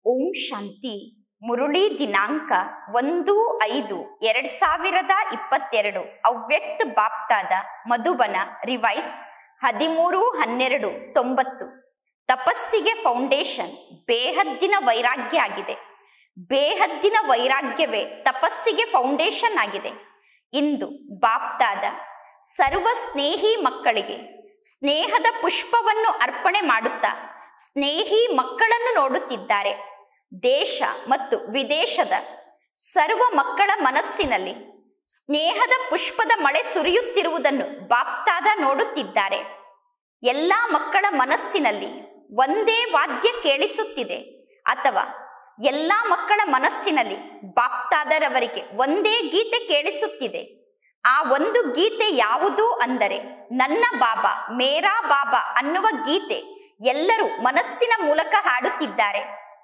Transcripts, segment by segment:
ಓಂ ಶಾಂತಿ ಮುರುಳಿ ದಿನಾಂಕ ಒಂದು ಐದು ಎರಡ್ ಸಾವಿರದ ಇಪ್ಪತ್ತೆರಡು ಅವ್ಯಕ್ತ ಬಾಪ್ತಾದ ಮಧುಬನ ರಿವೈಸ್ ಹದಿಮೂರು ಹನ್ನೆರಡು ತೊಂಬತ್ತು ತಪಸ್ಸಿಗೆ ಫೌಂಡೇಶನ್ ಬೇಹದ್ದಿನ ವೈರಾಗ್ಯ ಆಗಿದೆ ಬೇಹದ್ದಿನ ವೈರಾಗ್ಯವೇ ತಪಸ್ಸಿಗೆ ಫೌಂಡೇಶನ್ ಆಗಿದೆ ಇಂದು ಬಾಪ್ತಾದ ಸರ್ವ ಸ್ನೇಹಿ ಮಕ್ಕಳಿಗೆ ಸ್ನೇಹದ ಪುಷ್ಪವನ್ನು ಅರ್ಪಣೆ ಮಾಡುತ್ತಾ ಸ್ನೇಹಿ ಮಕ್ಕಳನ್ನು ನೋಡುತ್ತಿದ್ದಾರೆ ದೇಶ ಮತ್ತು ವಿದೇಶದ ಸರ್ವ ಮಕ್ಕಳ ಮನಸ್ಸಿನಲ್ಲಿ ಸ್ನೇಹದ ಪುಷ್ಪದ ಮಳೆ ಸುರಿಯುತ್ತಿರುವುದನ್ನು ಬಾಪ್ತಾದ ನೋಡುತ್ತಿದ್ದಾರೆ ಎಲ್ಲ ಮಕ್ಕಳ ಮನಸ್ಸಿನಲ್ಲಿ ಒಂದೇ ವಾದ್ಯ ಕೇಳಿಸುತ್ತಿದೆ ಅಥವಾ ಎಲ್ಲ ಮಕ್ಕಳ ಮನಸ್ಸಿನಲ್ಲಿ ಬಾಪ್ತಾದರವರಿಗೆ ಒಂದೇ ಗೀತೆ ಕೇಳಿಸುತ್ತಿದೆ ಆ ಒಂದು ಗೀತೆ ಯಾವುದು ಅಂದರೆ ನನ್ನ ಬಾಬಾ ಮೇರಾ ಬಾಬಾ ಅನ್ನುವ ಗೀತೆ ಎಲ್ಲರೂ ಮನಸ್ಸಿನ ಮೂಲಕ ಹಾಡುತ್ತಿದ್ದಾರೆ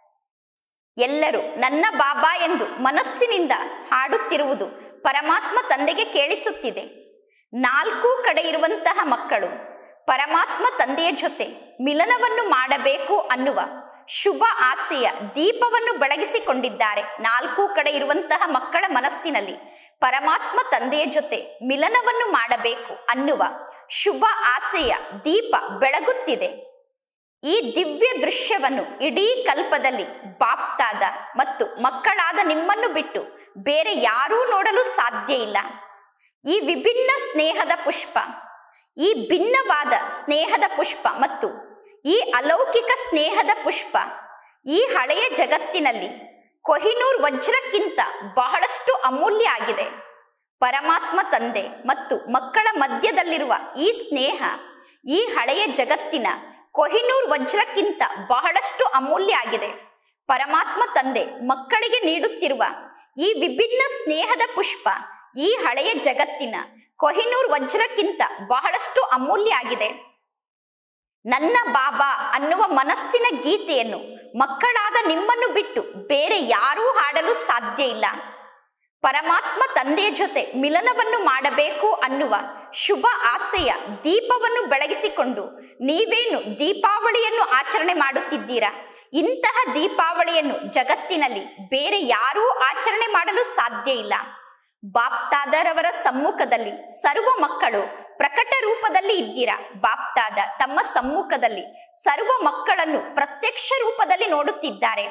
ಎಲ್ಲರೂ ನನ್ನ ಬಾಬಾ ಎಂದು ಮನಸ್ಸಿನಿಂದ ಹಾಡುತ್ತಿರುವುದು ಪರಮಾತ್ಮ ತಂದೆಗೆ ಕೇಳಿಸುತ್ತಿದೆ ನಾಲ್ಕು ಕಡೆ ಇರುವಂತಹ ಮಕ್ಕಳು ಪರಮಾತ್ಮ ತಂದೆಯ ಜೊತೆ ಮಿಲನವನ್ನು ಮಾಡಬೇಕು ಅನ್ನುವ ಶುಭ ಆಸೆಯ ದೀಪವನ್ನು ಬೆಳಗಿಸಿಕೊಂಡಿದ್ದಾರೆ ನಾಲ್ಕು ಕಡೆ ಇರುವಂತಹ ಮಕ್ಕಳ ಮನಸ್ಸಿನಲ್ಲಿ ಪರಮಾತ್ಮ ತಂದೆಯ ಜೊತೆ ಮಿಲನವನ್ನು ಮಾಡಬೇಕು ಅನ್ನುವ ಶುಭ ಆಸೆಯ ದೀಪ ಬೆಳಗುತ್ತಿದೆ ಈ ದಿವ್ಯ ದೃಶ್ಯವನ್ನು ಇಡೀ ಕಲ್ಪದಲ್ಲಿ ಬಾಪ್ತಾದ ಮತ್ತು ಮಕ್ಕಳಾದ ನಿಮ್ಮನ್ನು ಬಿಟ್ಟು ಬೇರೆ ಯಾರೂ ನೋಡಲು ಸಾಧ್ಯ ಇಲ್ಲ ಈ ವಿಭಿನ್ನ ಸ್ನೇಹದ ಪುಷ್ಪ ಈ ಭಿನ್ನವಾದ ಸ್ನೇಹದ ಪುಷ್ಪ ಮತ್ತು ಈ ಅಲೌಕಿಕ ಸ್ನೇಹದ ಪುಷ್ಪ ಈ ಹಳೆಯ ಜಗತ್ತಿನಲ್ಲಿ ಕೊಹಿನೂರ್ ವಜ್ರಕ್ಕಿಂತ ಬಹಳಷ್ಟು ಅಮೂಲ್ಯ ಆಗಿದೆ ಪರಮಾತ್ಮ ತಂದೆ ಮತ್ತು ಮಕ್ಕಳ ಮಧ್ಯದಲ್ಲಿರುವ ಈ ಸ್ನೇಹ ಈ ಹಳೆಯ ಜಗತ್ತಿನ ಕೊಹಿನೂರ್ ವಜ್ರಕ್ಕಿಂತ ಬಹಳಷ್ಟು ಅಮೂಲ್ಯ ಆಗಿದೆ ಪರಮಾತ್ಮ ತಂದೆ ಮಕ್ಕಳಿಗೆ ನೀಡುತ್ತಿರುವ ಈ ವಿಭಿನ್ನ ಸ್ನೇಹದ ಪುಷ್ಪ ಈ ಹಳೆಯ ಜಗತ್ತಿನ ಕೊಹಿನೂರ್ ವಜ್ರಕ್ಕಿಂತ ಬಹಳಷ್ಟು ಅಮೂಲ್ಯ ಆಗಿದೆ ನನ್ನ ಬಾಬಾ ಅನ್ನುವ ಮನಸ್ಸಿನ ಗೀತೆಯನ್ನು ಮಕ್ಕಳಾದ ನಿಮ್ಮನ್ನು ಬಿಟ್ಟು ಬೇರೆ ಯಾರೂ ಹಾಡಲು ಸಾಧ್ಯ ಇಲ್ಲ ಪರಮಾತ್ಮ ತಂದೆಯ ಜೊತೆ ಮಿಲನವನ್ನು ಮಾಡಬೇಕು ಅನ್ನುವ ಶುಭ ಆಸೆಯ ದೀಪವನ್ನು ಬೆಳಗಿಸಿಕೊಂಡು ನೀವೇನು ದೀಪಾವಳಿಯನ್ನು ಆಚರಣೆ ಮಾಡುತ್ತಿದ್ದೀರಾ ಇಂತಹ ದೀಪಾವಳಿಯನ್ನು ಜಗತ್ತಿನಲ್ಲಿ ಬೇರೆ ಯಾರೂ ಆಚರಣೆ ಮಾಡಲು ಸಾಧ್ಯ ಇಲ್ಲ ಬಾಪ್ತಾದರವರ ಸಮ್ಮುಖದಲ್ಲಿ ಸರ್ವ ಮಕ್ಕಳು ಪ್ರಕಟ ರೂಪದಲ್ಲಿ ಇದ್ದೀರಾ ಬಾಪ್ತಾದ ತಮ್ಮ ಸಮ್ಮುಖದಲ್ಲಿ ಸರ್ವ ಮಕ್ಕಳನ್ನು ಪ್ರತ್ಯಕ್ಷ ರೂಪದಲ್ಲಿ ನೋಡುತ್ತಿದ್ದಾರೆ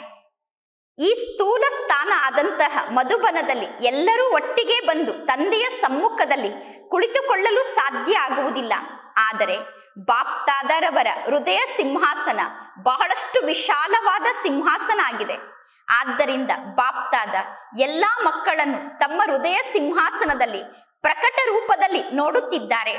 ಈ ಸ್ಥೂಲ ಸ್ಥಾನ ಆದಂತಹ ಮಧುಬನದಲ್ಲಿ ಎಲ್ಲರೂ ಒಟ್ಟಿಗೆ ಬಂದು ತಂದೆಯ ಸಮ್ಮುಖದಲ್ಲಿ ಕುಳಿತುಕೊಳ್ಳಲು ಸಾಧ್ಯ ಆಗುವುದಿಲ್ಲ ಆದರೆ ಬಾಪ್ತಾದರವರ ಹೃದಯ ಸಿಂಹಾಸನ ಬಹಳಷ್ಟು ವಿಶಾಲವಾದ ಸಿಂಹಾಸನ ಆಗಿದೆ ಆದ್ದರಿಂದ ಬಾಪ್ತಾದ ಎಲ್ಲಾ ಮಕ್ಕಳನ್ನು ತಮ್ಮ ಹೃದಯ ಸಿಂಹಾಸನದಲ್ಲಿ ಪ್ರಕಟ ರೂಪದಲ್ಲಿ ನೋಡುತ್ತಿದ್ದಾರೆ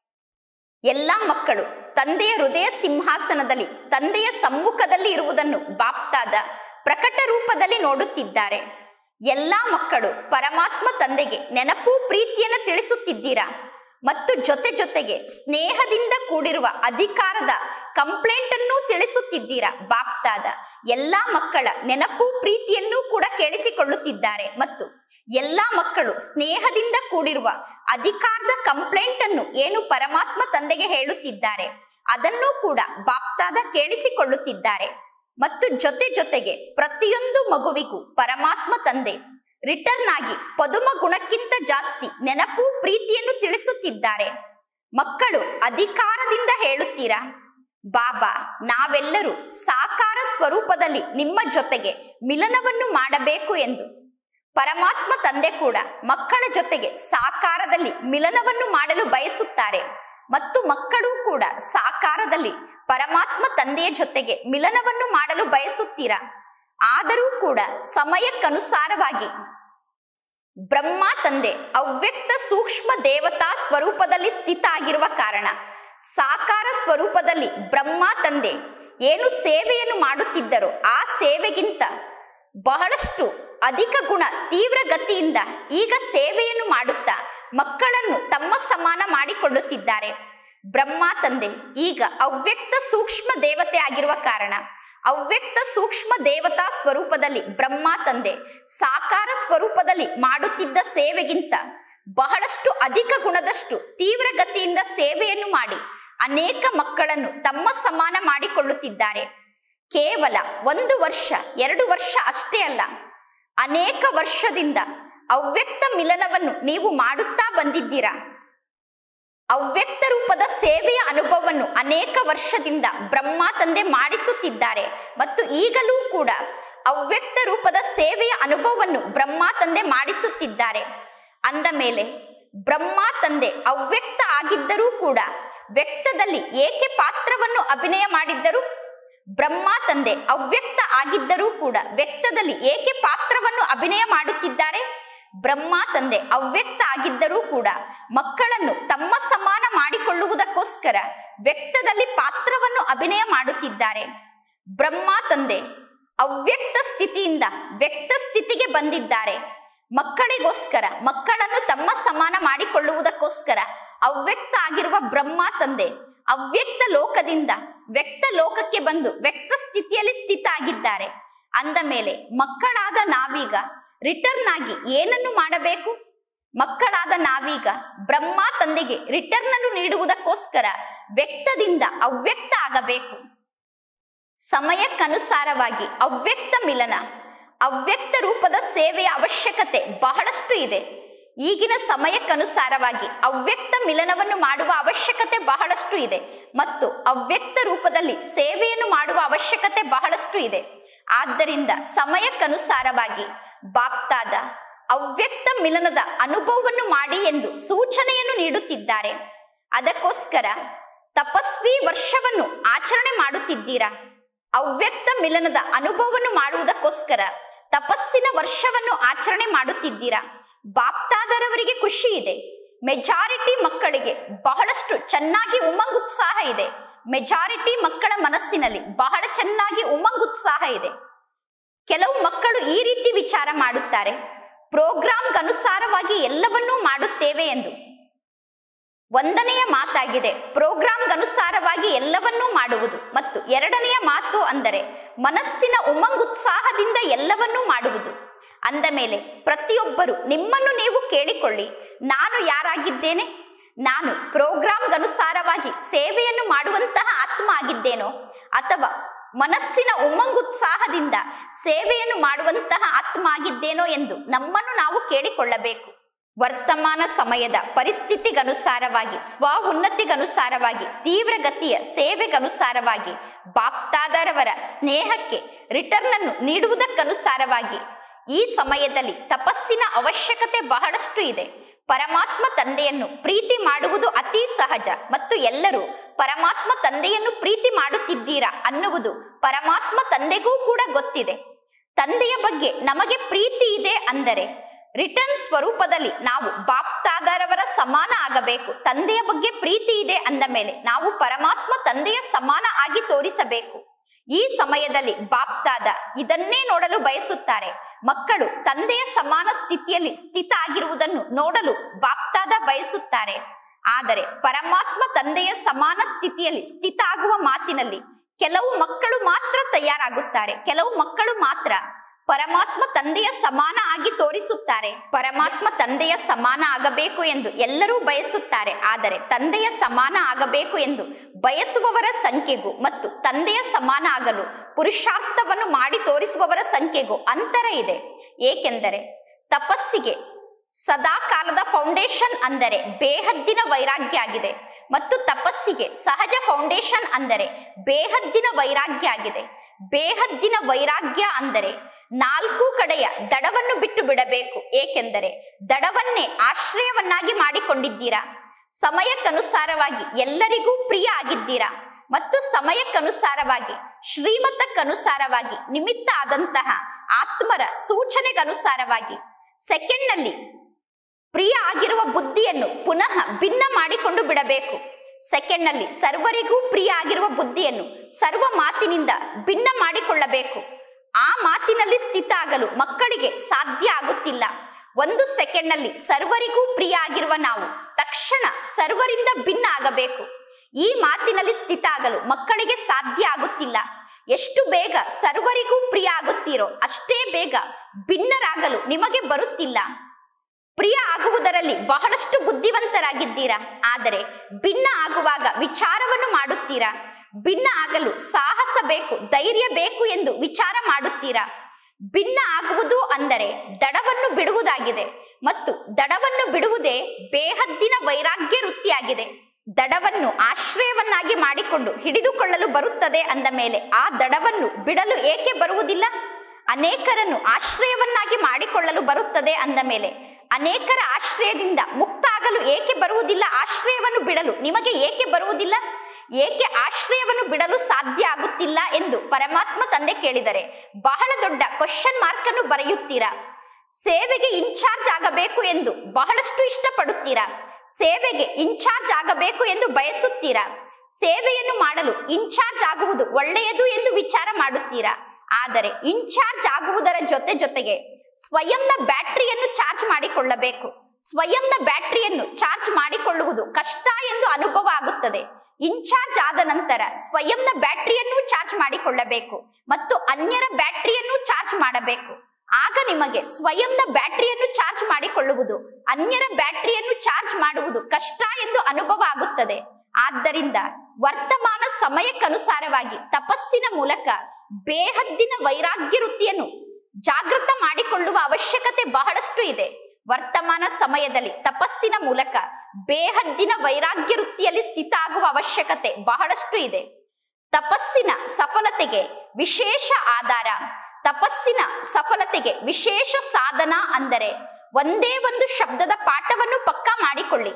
ಎಲ್ಲಾ ಮಕ್ಕಳು ತಂದೆಯ ಹೃದಯ ಸಿಂಹಾಸನದಲ್ಲಿ ತಂದೆಯ ಸಮ್ಮುಖದಲ್ಲಿ ಇರುವುದನ್ನು ಬಾಪ್ತಾದ ಪ್ರಕಟ ರೂಪದಲ್ಲಿ ನೋಡುತ್ತಿದ್ದಾರೆ ಎಲ್ಲಾ ಮಕ್ಕಳು ಪರಮಾತ್ಮ ತಂದೆಗೆ ನೆನಪು ಪ್ರೀತಿಯನ್ನು ತಿಳಿಸುತ್ತಿದ್ದೀರಾ ಮತ್ತು ಜೊತೆ ಜೊತೆಗೆ ಸ್ನೇಹದಿಂದ ಕೂಡಿರುವ ಅಧಿಕಾರದ ಕಂಪ್ಲೇಂಟ್ ಅನ್ನು ತಿಳಿಸುತ್ತಿದ್ದೀರಾ ಬಾಪ್ತಾದ ಎಲ್ಲಾ ಮಕ್ಕಳ ನೆನಪು ಪ್ರೀತಿಯನ್ನು ಕೂಡ ಕೇಳಿಸಿಕೊಳ್ಳುತ್ತಿದ್ದಾರೆ ಮತ್ತು ಎಲ್ಲಾ ಮಕ್ಕಳು ಸ್ನೇಹದಿಂದ ಕೂಡಿರುವ ಅಧಿಕಾರದ ಕಂಪ್ಲೇಂಟ್ ಅನ್ನು ಏನು ಪರಮಾತ್ಮ ತಂದೆಗೆ ಹೇಳುತ್ತಿದ್ದಾರೆ ಅದನ್ನು ಕೂಡ ಬಾಪ್ತಾದ ಕೇಳಿಸಿಕೊಳ್ಳುತ್ತಿದ್ದಾರೆ ಮತ್ತು ಜೊತೆ ಜೊತೆಗೆ ಪ್ರತಿಯೊಂದು ಮಗುವಿಗೂ ಪರಮಾತ್ಮ ತಂದೆ ರಿಟರ್ನ್ ಆಗಿ ಪದುಮ ಗುಣಕ್ಕಿಂತ ಜಾಸ್ತಿ ನೆನಪು ಪ್ರೀತಿಯನ್ನು ತಿಳಿಸುತ್ತಿದ್ದಾರೆ ಮಕ್ಕಳು ಅಧಿಕಾರದಿಂದ ಹೇಳುತ್ತೀರಾ ಬಾಬಾ ನಾವೆಲ್ಲರೂ ಸಾಕಾರ ಸ್ವರೂಪದಲ್ಲಿ ನಿಮ್ಮ ಜೊತೆಗೆ ಮಿಲನವನ್ನು ಮಾಡಬೇಕು ಎಂದು ಪರಮಾತ್ಮ ತಂದೆ ಕೂಡ ಮಕ್ಕಳ ಜೊತೆಗೆ ಸಾಕಾರದಲ್ಲಿ ಮಿಲನವನ್ನು ಮಾಡಲು ಬಯಸುತ್ತಾರೆ ಮತ್ತು ಮಕ್ಕಳು ಕೂಡ ಸಾಕಾರದಲ್ಲಿ ಪರಮಾತ್ಮ ತಂದೆಯ ಜೊತೆಗೆ ಮಿಲನವನ್ನು ಮಾಡಲು ಬಯಸುತ್ತೀರಾ ಆದರೂ ಕೂಡ ಸಮಯಕ್ಕನುಸಾರವಾಗಿ ಬ್ರಹ್ಮ ತಂದೆ ಅವ್ಯಕ್ತ ಸೂಕ್ಷ್ಮ ದೇವತಾ ಸ್ವರೂಪದಲ್ಲಿ ಸ್ಥಿತ ಆಗಿರುವ ಕಾರಣ ಸಾಕಾರ ಸ್ವರೂಪದಲ್ಲಿ ಬ್ರಹ್ಮ ತಂದೆ ಏನು ಸೇವೆಯನ್ನು ಮಾಡುತ್ತಿದ್ದರೋ ಆ ಸೇವೆಗಿಂತ ಬಹಳಷ್ಟು ಅಧಿಕ ಗುಣ ತೀವ್ರ ಗತಿಯಿಂದ ಈಗ ಸೇವೆಯನ್ನು ಮಾಡುತ್ತಾ ಮಕ್ಕಳನ್ನು ತಮ್ಮ ಸಮಾನ ಮಾಡಿಕೊಳ್ಳುತ್ತಿದ್ದಾರೆ ಬ್ರಹ್ಮ ತಂದೆ ಈಗ ಅವ್ಯಕ್ತ ಸೂಕ್ಷ್ಮ ದೇವತೆ ಆಗಿರುವ ಕಾರಣ ಅವ್ಯಕ್ತ ಸೂಕ್ಷ್ಮ ದೇವತಾ ಸ್ವರೂಪದಲ್ಲಿ ಬ್ರಹ್ಮ ತಂದೆ ಸಾಕಾರ ಸ್ವರೂಪದಲ್ಲಿ ಮಾಡುತ್ತಿದ್ದ ಸೇವೆಗಿಂತ ಬಹಳಷ್ಟು ಅಧಿಕ ಗುಣದಷ್ಟು ತೀವ್ರ ಗತಿಯಿಂದ ಸೇವೆಯನ್ನು ಮಾಡಿ ಅನೇಕ ಮಕ್ಕಳನ್ನು ತಮ್ಮ ಸಮಾನ ಮಾಡಿಕೊಳ್ಳುತ್ತಿದ್ದಾರೆ ಕೇವಲ ಒಂದು ವರ್ಷ ಎರಡು ವರ್ಷ ಅಷ್ಟೇ ಅಲ್ಲ ಅನೇಕ ವರ್ಷದಿಂದ ಅವ್ಯಕ್ತ ಮಿಲನವನ್ನು ನೀವು ಮಾಡುತ್ತಾ ಬಂದಿದ್ದೀರಾ ಅವ್ಯಕ್ತ ರೂಪದ ಸೇವೆಯ ಅನುಭವವನ್ನು ಅನೇಕ ವರ್ಷದಿಂದ ಬ್ರಹ್ಮ ತಂದೆ ಮಾಡಿಸುತ್ತಿದ್ದಾರೆ ಮತ್ತು ಈಗಲೂ ಕೂಡ ಅವ್ಯಕ್ತ ರೂಪದ ಸೇವೆಯ ಅನುಭವವನ್ನು ಬ್ರಹ್ಮ ತಂದೆ ಮಾಡಿಸುತ್ತಿದ್ದಾರೆ ಅಂದ ಮೇಲೆ ಬ್ರಹ್ಮ ತಂದೆ ಅವ್ಯಕ್ತ ಆಗಿದ್ದರೂ ಕೂಡ ವ್ಯಕ್ತದಲ್ಲಿ ಏಕೆ ಪಾತ್ರವನ್ನು ಅಭಿನಯ ಮಾಡಿದ್ದರು ಬ್ರಹ್ಮ ತಂದೆ ಅವ್ಯಕ್ತ ಆಗಿದ್ದರೂ ಕೂಡ ವ್ಯಕ್ತದಲ್ಲಿ ಏಕೆ ಪಾತ್ರವನ್ನು ಅಭಿನಯ ಮಾಡುತ್ತಿದ್ದಾರೆ ಬ್ರಹ್ಮ ತಂದೆ ಅವ್ಯಕ್ತ ಆಗಿದ್ದರೂ ಕೂಡ ಮಕ್ಕಳನ್ನು ತಮ್ಮ ಸಮಾನ ಮಾಡಿಕೊಳ್ಳುವುದಕ್ಕೋಸ್ಕರ ವ್ಯಕ್ತದಲ್ಲಿ ಪಾತ್ರವನ್ನು ಅಭಿನಯ ಮಾಡುತ್ತಿದ್ದಾರೆ ಬ್ರಹ್ಮ ತಂದೆ ಅವ್ಯಕ್ತ ಸ್ಥಿತಿಯಿಂದ ವ್ಯಕ್ತ ಸ್ಥಿತಿಗೆ ಬಂದಿದ್ದಾರೆ ಮಕ್ಕಳಿಗೋಸ್ಕರ ಮಕ್ಕಳನ್ನು ತಮ್ಮ ಸಮಾನ ಮಾಡಿಕೊಳ್ಳುವುದಕ್ಕೋಸ್ಕರ ಅವ್ಯಕ್ತ ಆಗಿರುವ ಬ್ರಹ್ಮ ತಂದೆ ಅವ್ಯಕ್ತ ಲೋಕದಿಂದ ವ್ಯಕ್ತ ಲೋಕಕ್ಕೆ ಬಂದು ವ್ಯಕ್ತ ಸ್ಥಿತಿಯಲ್ಲಿ ಸ್ಥಿತ ಆಗಿದ್ದಾರೆ ಅಂದ ಮೇಲೆ ಮಕ್ಕಳಾದ ನಾವೀಗ ರಿಟರ್ನ್ ಆಗಿ ಏನನ್ನು ಮಾಡಬೇಕು ಮಕ್ಕಳಾದ ನಾವೀಗ ಬ್ರಹ್ಮ ತಂದೆಗೆ ರಿಟರ್ನ್ ಅನ್ನು ನೀಡುವುದಕ್ಕೋಸ್ಕರ ವ್ಯಕ್ತದಿಂದ ಅವ್ಯಕ್ತ ಆಗಬೇಕು ಸಮಯಕ್ಕನುಸಾರವಾಗಿ ಅವ್ಯಕ್ತ ಮಿಲನ ಅವ್ಯಕ್ತ ರೂಪದ ಸೇವೆಯ ಅವಶ್ಯಕತೆ ಬಹಳಷ್ಟು ಇದೆ ಈಗಿನ ಸಮಯಕ್ಕನುಸಾರವಾಗಿ ಅವ್ಯಕ್ತ ಮಿಲನವನ್ನು ಮಾಡುವ ಅವಶ್ಯಕತೆ ಬಹಳಷ್ಟು ಇದೆ ಮತ್ತು ಅವ್ಯಕ್ತ ರೂಪದಲ್ಲಿ ಸೇವೆಯನ್ನು ಮಾಡುವ ಅವಶ್ಯಕತೆ ಬಹಳಷ್ಟು ಇದೆ ಆದ್ದರಿಂದ ಸಮಯಕ್ಕನುಸಾರವಾಗಿ ಬಾಪ್ತಾದ ಅವ್ಯಕ್ತ ಮಿಲನದ ಅನುಭವವನ್ನು ಮಾಡಿ ಎಂದು ಸೂಚನೆಯನ್ನು ನೀಡುತ್ತಿದ್ದಾರೆ ಅದಕ್ಕೋಸ್ಕರ ತಪಸ್ವಿ ವರ್ಷವನ್ನು ಆಚರಣೆ ಮಾಡುತ್ತಿದ್ದೀರಾ ಅವ್ಯಕ್ತ ಮಿಲನದ ಅನುಭವವನ್ನು ಮಾಡುವುದಕ್ಕೋಸ್ಕರ ತಪಸ್ಸಿನ ವರ್ಷವನ್ನು ಆಚರಣೆ ಮಾಡುತ್ತಿದ್ದೀರಾ ಬಾಪ್ತಾದರವರಿಗೆ ಖುಷಿ ಇದೆ ಮೆಜಾರಿಟಿ ಮಕ್ಕಳಿಗೆ ಬಹಳಷ್ಟು ಚೆನ್ನಾಗಿ ಉಮಂಗುತ್ಸಾಹ ಇದೆ ಮೆಜಾರಿಟಿ ಮಕ್ಕಳ ಮನಸ್ಸಿನಲ್ಲಿ ಬಹಳ ಚೆನ್ನಾಗಿ ಉಮಂಗುತ್ಸಾಹ ಇದೆ ಕೆಲವು ಮಕ್ಕಳು ಈ ರೀತಿ ವಿಚಾರ ಮಾಡುತ್ತಾರೆ ಪ್ರೋಗ್ರಾಂಗನುಸಾರವಾಗಿ ಎಲ್ಲವನ್ನೂ ಮಾಡುತ್ತೇವೆ ಎಂದು ಒಂದನೆಯ ಮಾತಾಗಿದೆ ಪ್ರೋಗ್ರಾಂಗನುಸಾರವಾಗಿ ಎಲ್ಲವನ್ನೂ ಮಾಡುವುದು ಮತ್ತು ಎರಡನೆಯ ಮಾತು ಅಂದರೆ ಮನಸ್ಸಿನ ಉಮಂಗುತ್ಸಾಹದಿಂದ ಎಲ್ಲವನ್ನೂ ಮಾಡುವುದು ಅಂದ ಮೇಲೆ ಪ್ರತಿಯೊಬ್ಬರು ನಿಮ್ಮನ್ನು ನೀವು ಕೇಳಿಕೊಳ್ಳಿ ನಾನು ಯಾರಾಗಿದ್ದೇನೆ ನಾನು ಪ್ರೋಗ್ರಾಂಗನುಸಾರವಾಗಿ ಸೇವೆಯನ್ನು ಮಾಡುವಂತಹ ಆತ್ಮ ಆಗಿದ್ದೇನೋ ಅಥವಾ ಮನಸ್ಸಿನ ಉಮಂಗುತ್ಸಾಹದಿಂದ ಸೇವೆಯನ್ನು ಮಾಡುವಂತಹ ಆತ್ಮ ಆಗಿದ್ದೇನೋ ಎಂದು ನಮ್ಮನ್ನು ನಾವು ಕೇಳಿಕೊಳ್ಳಬೇಕು ವರ್ತಮಾನ ಸಮಯದ ಪರಿಸ್ಥಿತಿಗನುಸಾರವಾಗಿ ಸ್ವ ಉನ್ನತಿಗನುಸಾರವಾಗಿ ತೀವ್ರಗತಿಯ ಸೇವೆಗನುಸಾರವಾಗಿ ಬಾಪ್ತಾದರವರ ಸ್ನೇಹಕ್ಕೆ ರಿಟರ್ನ್ ಅನ್ನು ನೀಡುವುದಕ್ಕನುಸಾರವಾಗಿ ಈ ಸಮಯದಲ್ಲಿ ತಪಸ್ಸಿನ ಅವಶ್ಯಕತೆ ಬಹಳಷ್ಟು ಇದೆ ಪರಮಾತ್ಮ ತಂದೆಯನ್ನು ಪ್ರೀತಿ ಮಾಡುವುದು ಅತಿ ಸಹಜ ಮತ್ತು ಎಲ್ಲರೂ ಪರಮಾತ್ಮ ತಂದೆಯನ್ನು ಪ್ರೀತಿ ಮಾಡುತ್ತಿದ್ದೀರಾ ಅನ್ನುವುದು ಪರಮಾತ್ಮ ತಂದೆಗೂ ಕೂಡ ಗೊತ್ತಿದೆ ತಂದೆಯ ಬಗ್ಗೆ ನಮಗೆ ಪ್ರೀತಿ ಇದೆ ಅಂದರೆ ರಿಟರ್ನ್ ಸ್ವರೂಪದಲ್ಲಿ ನಾವು ಬಾಪ್ತಾದರವರ ಸಮಾನ ಆಗಬೇಕು ತಂದೆಯ ಬಗ್ಗೆ ಪ್ರೀತಿ ಇದೆ ಅಂದ ಮೇಲೆ ನಾವು ಪರಮಾತ್ಮ ತಂದೆಯ ಸಮಾನ ಆಗಿ ತೋರಿಸಬೇಕು ಈ ಸಮಯದಲ್ಲಿ ಬಾಪ್ತಾದ ಇದನ್ನೇ ನೋಡಲು ಬಯಸುತ್ತಾರೆ ಮಕ್ಕಳು ತಂದೆಯ ಸಮಾನ ಸ್ಥಿತಿಯಲ್ಲಿ ಸ್ಥಿತ ಆಗಿರುವುದನ್ನು ನೋಡಲು ಬಾಪ್ತಾದ ಬಯಸುತ್ತಾರೆ ಆದರೆ ಪರಮಾತ್ಮ ತಂದೆಯ ಸಮಾನ ಸ್ಥಿತಿಯಲ್ಲಿ ಸ್ಥಿತ ಆಗುವ ಮಾತಿನಲ್ಲಿ ಕೆಲವು ಮಕ್ಕಳು ಮಾತ್ರ ತಯಾರಾಗುತ್ತಾರೆ ಕೆಲವು ಮಕ್ಕಳು ಮಾತ್ರ ಪರಮಾತ್ಮ ತಂದೆಯ ಸಮಾನ ಆಗಿ ತೋರಿಸುತ್ತಾರೆ ಪರಮಾತ್ಮ ತಂದೆಯ ಸಮಾನ ಆಗಬೇಕು ಎಂದು ಎಲ್ಲರೂ ಬಯಸುತ್ತಾರೆ ಆದರೆ ತಂದೆಯ ಸಮಾನ ಆಗಬೇಕು ಎಂದು ಬಯಸುವವರ ಸಂಖ್ಯೆಗೂ ಮತ್ತು ತಂದೆಯ ಸಮಾನ ಆಗಲು ಪುರುಷಾರ್ಥವನ್ನು ಮಾಡಿ ತೋರಿಸುವವರ ಸಂಖ್ಯೆಗೂ ಅಂತರ ಇದೆ ಏಕೆಂದರೆ ತಪಸ್ಸಿಗೆ ಸದಾ ಕಾಲದ ಫೌಂಡೇಶನ್ ಅಂದರೆ ಬೇಹದ್ದಿನ ವೈರಾಗ್ಯ ಆಗಿದೆ ಮತ್ತು ತಪಸ್ಸಿಗೆ ಸಹಜ ಫೌಂಡೇಶನ್ ಅಂದರೆ ಬೇಹದ್ದಿನ ವೈರಾಗ್ಯ ಆಗಿದೆ ಬೇಹದ್ದಿನ ವೈರಾಗ್ಯ ಅಂದರೆ ನಾಲ್ಕು ಕಡೆಯ ದಡವನ್ನು ಬಿಟ್ಟು ಬಿಡಬೇಕು ಏಕೆಂದರೆ ದಡವನ್ನೇ ಆಶ್ರಯವನ್ನಾಗಿ ಮಾಡಿಕೊಂಡಿದ್ದೀರಾ ಸಮಯಕ್ಕನುಸಾರವಾಗಿ ಎಲ್ಲರಿಗೂ ಪ್ರಿಯ ಆಗಿದ್ದೀರಾ ಮತ್ತು ಸಮಯಕ್ಕನುಸಾರವಾಗಿ ಶ್ರೀಮತಕ್ಕನುಸಾರವಾಗಿ ನಿಮಿತ್ತ ಆದಂತಹ ಆತ್ಮರ ಸೂಚನೆಗನುಸಾರವಾಗಿ ಸೆಕೆಂಡ್ನಲ್ಲಿ ಪ್ರಿಯ ಆಗಿರುವ ಬುದ್ಧಿಯನ್ನು ಪುನಃ ಭಿನ್ನ ಮಾಡಿಕೊಂಡು ಬಿಡಬೇಕು ಸೆಕೆಂಡ್ನಲ್ಲಿ ಸರ್ವರಿಗೂ ಪ್ರಿಯ ಆಗಿರುವ ಬುದ್ಧಿಯನ್ನು ಸರ್ವ ಮಾತಿನಿಂದ ಭಿನ್ನ ಮಾಡಿಕೊಳ್ಳಬೇಕು ಆ ಮಾತಿನಲ್ಲಿ ಸ್ಥಿತ ಆಗಲು ಮಕ್ಕಳಿಗೆ ಸಾಧ್ಯ ಆಗುತ್ತಿಲ್ಲ ಒಂದು ಸೆಕೆಂಡ್ನಲ್ಲಿ ಸರ್ವರಿಗೂ ಪ್ರಿಯ ಆಗಿರುವ ನಾವು ತಕ್ಷಣ ಸರ್ವರಿಂದ ಭಿನ್ನ ಆಗಬೇಕು ಈ ಮಾತಿನಲ್ಲಿ ಸ್ಥಿತ ಆಗಲು ಮಕ್ಕಳಿಗೆ ಸಾಧ್ಯ ಆಗುತ್ತಿಲ್ಲ ಎಷ್ಟು ಬೇಗ ಸರ್ವರಿಗೂ ಪ್ರಿಯ ಆಗುತ್ತೀರೋ ಅಷ್ಟೇ ಬೇಗ ಭಿನ್ನರಾಗಲು ನಿಮಗೆ ಬರುತ್ತಿಲ್ಲ ಪ್ರಿಯ ಆಗುವುದರಲ್ಲಿ ಬಹಳಷ್ಟು ಬುದ್ಧಿವಂತರಾಗಿದ್ದೀರಾ ಆದರೆ ಭಿನ್ನ ಆಗುವಾಗ ವಿಚಾರವನ್ನು ಮಾಡುತ್ತೀರಾ ಭಿನ್ನ ಆಗಲು ಸಾಹಸ ಬೇಕು ಧೈರ್ಯ ಬೇಕು ಎಂದು ವಿಚಾರ ಮಾಡುತ್ತೀರಾ ಭಿನ್ನ ಆಗುವುದು ಅಂದರೆ ದಡವನ್ನು ಬಿಡುವುದಾಗಿದೆ ಮತ್ತು ದಡವನ್ನು ಬಿಡುವುದೇ ಬೇಹದ್ದಿನ ವೈರಾಗ್ಯ ವೃತ್ತಿಯಾಗಿದೆ ದಡವನ್ನು ಆಶ್ರಯವನ್ನಾಗಿ ಮಾಡಿಕೊಂಡು ಹಿಡಿದುಕೊಳ್ಳಲು ಬರುತ್ತದೆ ಅಂದ ಮೇಲೆ ಆ ದಡವನ್ನು ಬಿಡಲು ಏಕೆ ಬರುವುದಿಲ್ಲ ಅನೇಕರನ್ನು ಆಶ್ರಯವನ್ನಾಗಿ ಮಾಡಿಕೊಳ್ಳಲು ಬರುತ್ತದೆ ಅಂದ ಮೇಲೆ ಅನೇಕರ ಆಶ್ರಯದಿಂದ ಮುಕ್ತ ಆಗಲು ಏಕೆ ಬರುವುದಿಲ್ಲ ಆಶ್ರಯವನ್ನು ಬಿಡಲು ನಿಮಗೆ ಏಕೆ ಬರುವುದಿಲ್ಲ ಏಕೆ ಆಶ್ರಯವನ್ನು ಬಿಡಲು ಸಾಧ್ಯ ಆಗುತ್ತಿಲ್ಲ ಎಂದು ಪರಮಾತ್ಮ ತಂದೆ ಕೇಳಿದರೆ ಬಹಳ ದೊಡ್ಡ ಕ್ವಶನ್ ಮಾರ್ಕ್ ಅನ್ನು ಬರೆಯುತ್ತೀರಾ ಸೇವೆಗೆ ಇನ್ಚಾರ್ಜ್ ಆಗಬೇಕು ಎಂದು ಬಹಳಷ್ಟು ಇಷ್ಟಪಡುತ್ತೀರಾ ಸೇವೆಗೆ ಇನ್ಚಾರ್ಜ್ ಆಗಬೇಕು ಎಂದು ಬಯಸುತ್ತೀರಾ ಸೇವೆಯನ್ನು ಮಾಡಲು ಇನ್ಚಾರ್ಜ್ ಆಗುವುದು ಒಳ್ಳೆಯದು ಎಂದು ವಿಚಾರ ಮಾಡುತ್ತೀರಾ ಆದರೆ ಇನ್ಚಾರ್ಜ್ ಆಗುವುದರ ಜೊತೆ ಜೊತೆಗೆ ಸ್ವಯಂನ ಬ್ಯಾಟರಿಯನ್ನು ಚಾರ್ಜ್ ಮಾಡಿಕೊಳ್ಳಬೇಕು ಸ್ವಯಂನ ಬ್ಯಾಟರಿಯನ್ನು ಚಾರ್ಜ್ ಮಾಡಿಕೊಳ್ಳುವುದು ಕಷ್ಟ ಎಂದು ಅನುಭವ ಆಗುತ್ತದೆ ಇನ್ಚಾರ್ಜ್ ಆದ ನಂತರ ಸ್ವಯಂನ ಬ್ಯಾಟರಿಯನ್ನು ಚಾರ್ಜ್ ಮಾಡಿಕೊಳ್ಳಬೇಕು ಮತ್ತು ಅನ್ಯರ ಬ್ಯಾಟರಿಯನ್ನು ಚಾರ್ಜ್ ಮಾಡಬೇಕು ಆಗ ನಿಮಗೆ ಸ್ವಯಂನ ಬ್ಯಾಟರಿಯನ್ನು ಚಾರ್ಜ್ ಮಾಡಿಕೊಳ್ಳುವುದು ಅನ್ಯರ ಬ್ಯಾಟರಿಯನ್ನು ಚಾರ್ಜ್ ಮಾಡುವುದು ಕಷ್ಟ ಎಂದು ಅನುಭವ ಆಗುತ್ತದೆ ಆದ್ದರಿಂದ ವರ್ತಮಾನ ಸಮಯಕ್ಕನುಸಾರವಾಗಿ ತಪಸ್ಸಿನ ಮೂಲಕ ಬೇಹದ್ದಿನ ವೈರಾಗ್ಯ ವೃತ್ತಿಯನ್ನು ಜಾಗೃತ ಮಾಡಿಕೊಳ್ಳುವ ಅವಶ್ಯಕತೆ ಬಹಳಷ್ಟು ಇದೆ ವರ್ತಮಾನ ಸಮಯದಲ್ಲಿ ತಪಸ್ಸಿನ ಮೂಲಕ ಬೇಹದ್ದಿನ ವೈರಾಗ್ಯ ವೃತ್ತಿಯಲ್ಲಿ ಸ್ಥಿತ ಆಗುವ ಅವಶ್ಯಕತೆ ಬಹಳಷ್ಟು ಇದೆ ತಪಸ್ಸಿನ ಸಫಲತೆಗೆ ವಿಶೇಷ ಆಧಾರ ತಪಸ್ಸಿನ ಸಫಲತೆಗೆ ವಿಶೇಷ ಸಾಧನ ಅಂದರೆ ಒಂದೇ ಒಂದು ಶಬ್ದದ ಪಾಠವನ್ನು ಪಕ್ಕಾ ಮಾಡಿಕೊಳ್ಳಿ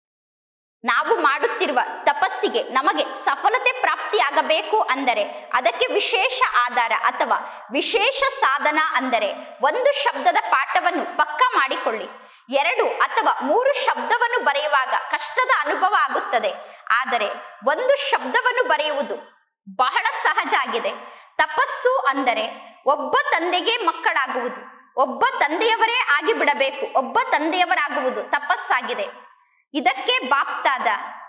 ನಾವು ಮಾಡುತ್ತಿರುವ ತಪಸ್ಸಿಗೆ ನಮಗೆ ಸಫಲತೆ ಪ್ರಾಪ್ತಿಯಾಗಬೇಕು ಅಂದರೆ ಅದಕ್ಕೆ ವಿಶೇಷ ಆಧಾರ ಅಥವಾ ವಿಶೇಷ ಸಾಧನ ಅಂದರೆ ಒಂದು ಶಬ್ದದ ಪಾಠವನ್ನು ಪಕ್ಕಾ ಮಾಡಿಕೊಳ್ಳಿ ಎರಡು ಅಥವಾ ಮೂರು ಶಬ್ದವನ್ನು ಬರೆಯುವಾಗ ಕಷ್ಟದ ಅನುಭವ ಆಗುತ್ತದೆ ಆದರೆ ಒಂದು ಶಬ್ದವನ್ನು ಬರೆಯುವುದು ಬಹಳ ಸಹಜ ಆಗಿದೆ ತಪಸ್ಸು ಅಂದರೆ ಒಬ್ಬ ತಂದೆಗೆ ಮಕ್ಕಳಾಗುವುದು ಒಬ್ಬ ತಂದೆಯವರೇ ಆಗಿ ಬಿಡಬೇಕು ಒಬ್ಬ ತಂದೆಯವರಾಗುವುದು ತಪಸ್ಸಾಗಿದೆ ಇದಕ್ಕೆ ಬಾಪ್ತಾದ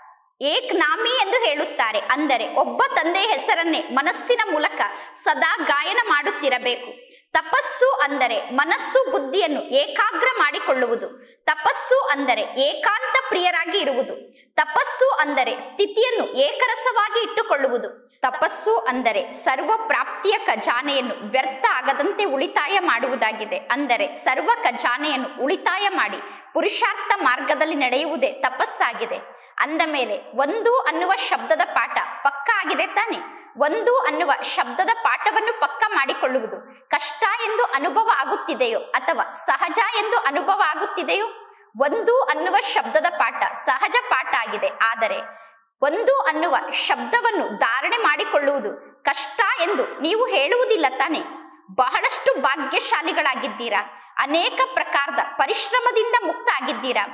ಏಕ್ ನಾಮಿ ಎಂದು ಹೇಳುತ್ತಾರೆ ಅಂದರೆ ಒಬ್ಬ ತಂದೆಯ ಹೆಸರನ್ನೇ ಮನಸ್ಸಿನ ಮೂಲಕ ಸದಾ ಗಾಯನ ಮಾಡುತ್ತಿರಬೇಕು ತಪಸ್ಸು ಅಂದರೆ ಮನಸ್ಸು ಬುದ್ಧಿಯನ್ನು ಏಕಾಗ್ರ ಮಾಡಿಕೊಳ್ಳುವುದು ತಪಸ್ಸು ಅಂದರೆ ಏಕಾಂತ ಪ್ರಿಯರಾಗಿ ಇರುವುದು ತಪಸ್ಸು ಅಂದರೆ ಸ್ಥಿತಿಯನ್ನು ಏಕರಸವಾಗಿ ಇಟ್ಟುಕೊಳ್ಳುವುದು ತಪಸ್ಸು ಅಂದರೆ ಸರ್ವ ಪ್ರಾಪ್ತಿಯ ಖಜಾನೆಯನ್ನು ವ್ಯರ್ಥ ಆಗದಂತೆ ಉಳಿತಾಯ ಮಾಡುವುದಾಗಿದೆ ಅಂದರೆ ಸರ್ವ ಖಜಾನೆಯನ್ನು ಉಳಿತಾಯ ಮಾಡಿ ಪುರುಷಾರ್ಥ ಮಾರ್ಗದಲ್ಲಿ ನಡೆಯುವುದೇ ತಪಸ್ಸಾಗಿದೆ ಅಂದ ಮೇಲೆ ಒಂದು ಅನ್ನುವ ಶಬ್ದದ ಪಾಠ ಪಕ್ಕ ಆಗಿದೆ ತಾನೆ ಒಂದು ಅನ್ನುವ ಶಬ್ದದ ಪಾಠವನ್ನು ಪಕ್ಕ ಮಾಡಿಕೊಳ್ಳುವುದು ಕಷ್ಟ ಎಂದು ಅನುಭವ ಆಗುತ್ತಿದೆಯೋ ಅಥವಾ ಸಹಜ ಎಂದು ಅನುಭವ ಆಗುತ್ತಿದೆಯೋ ಒಂದು ಅನ್ನುವ ಶಬ್ದದ ಪಾಠ ಸಹಜ ಪಾಠ ಆಗಿದೆ ಆದರೆ ಒಂದು ಅನ್ನುವ ಶಬ್ದವನ್ನು ಧಾರಣೆ ಮಾಡಿಕೊಳ್ಳುವುದು ಕಷ್ಟ ಎಂದು ನೀವು ಹೇಳುವುದಿಲ್ಲ ತಾನೆ ಬಹಳಷ್ಟು ಭಾಗ್ಯಶಾಲಿಗಳಾಗಿದ್ದೀರಾ ಅನೇಕ ಪ್ರಕಾರದ ಪರಿಶ್ರಮದಿಂದ ಮುಕ್ತ ಆಗಿದ್ದೀರಾ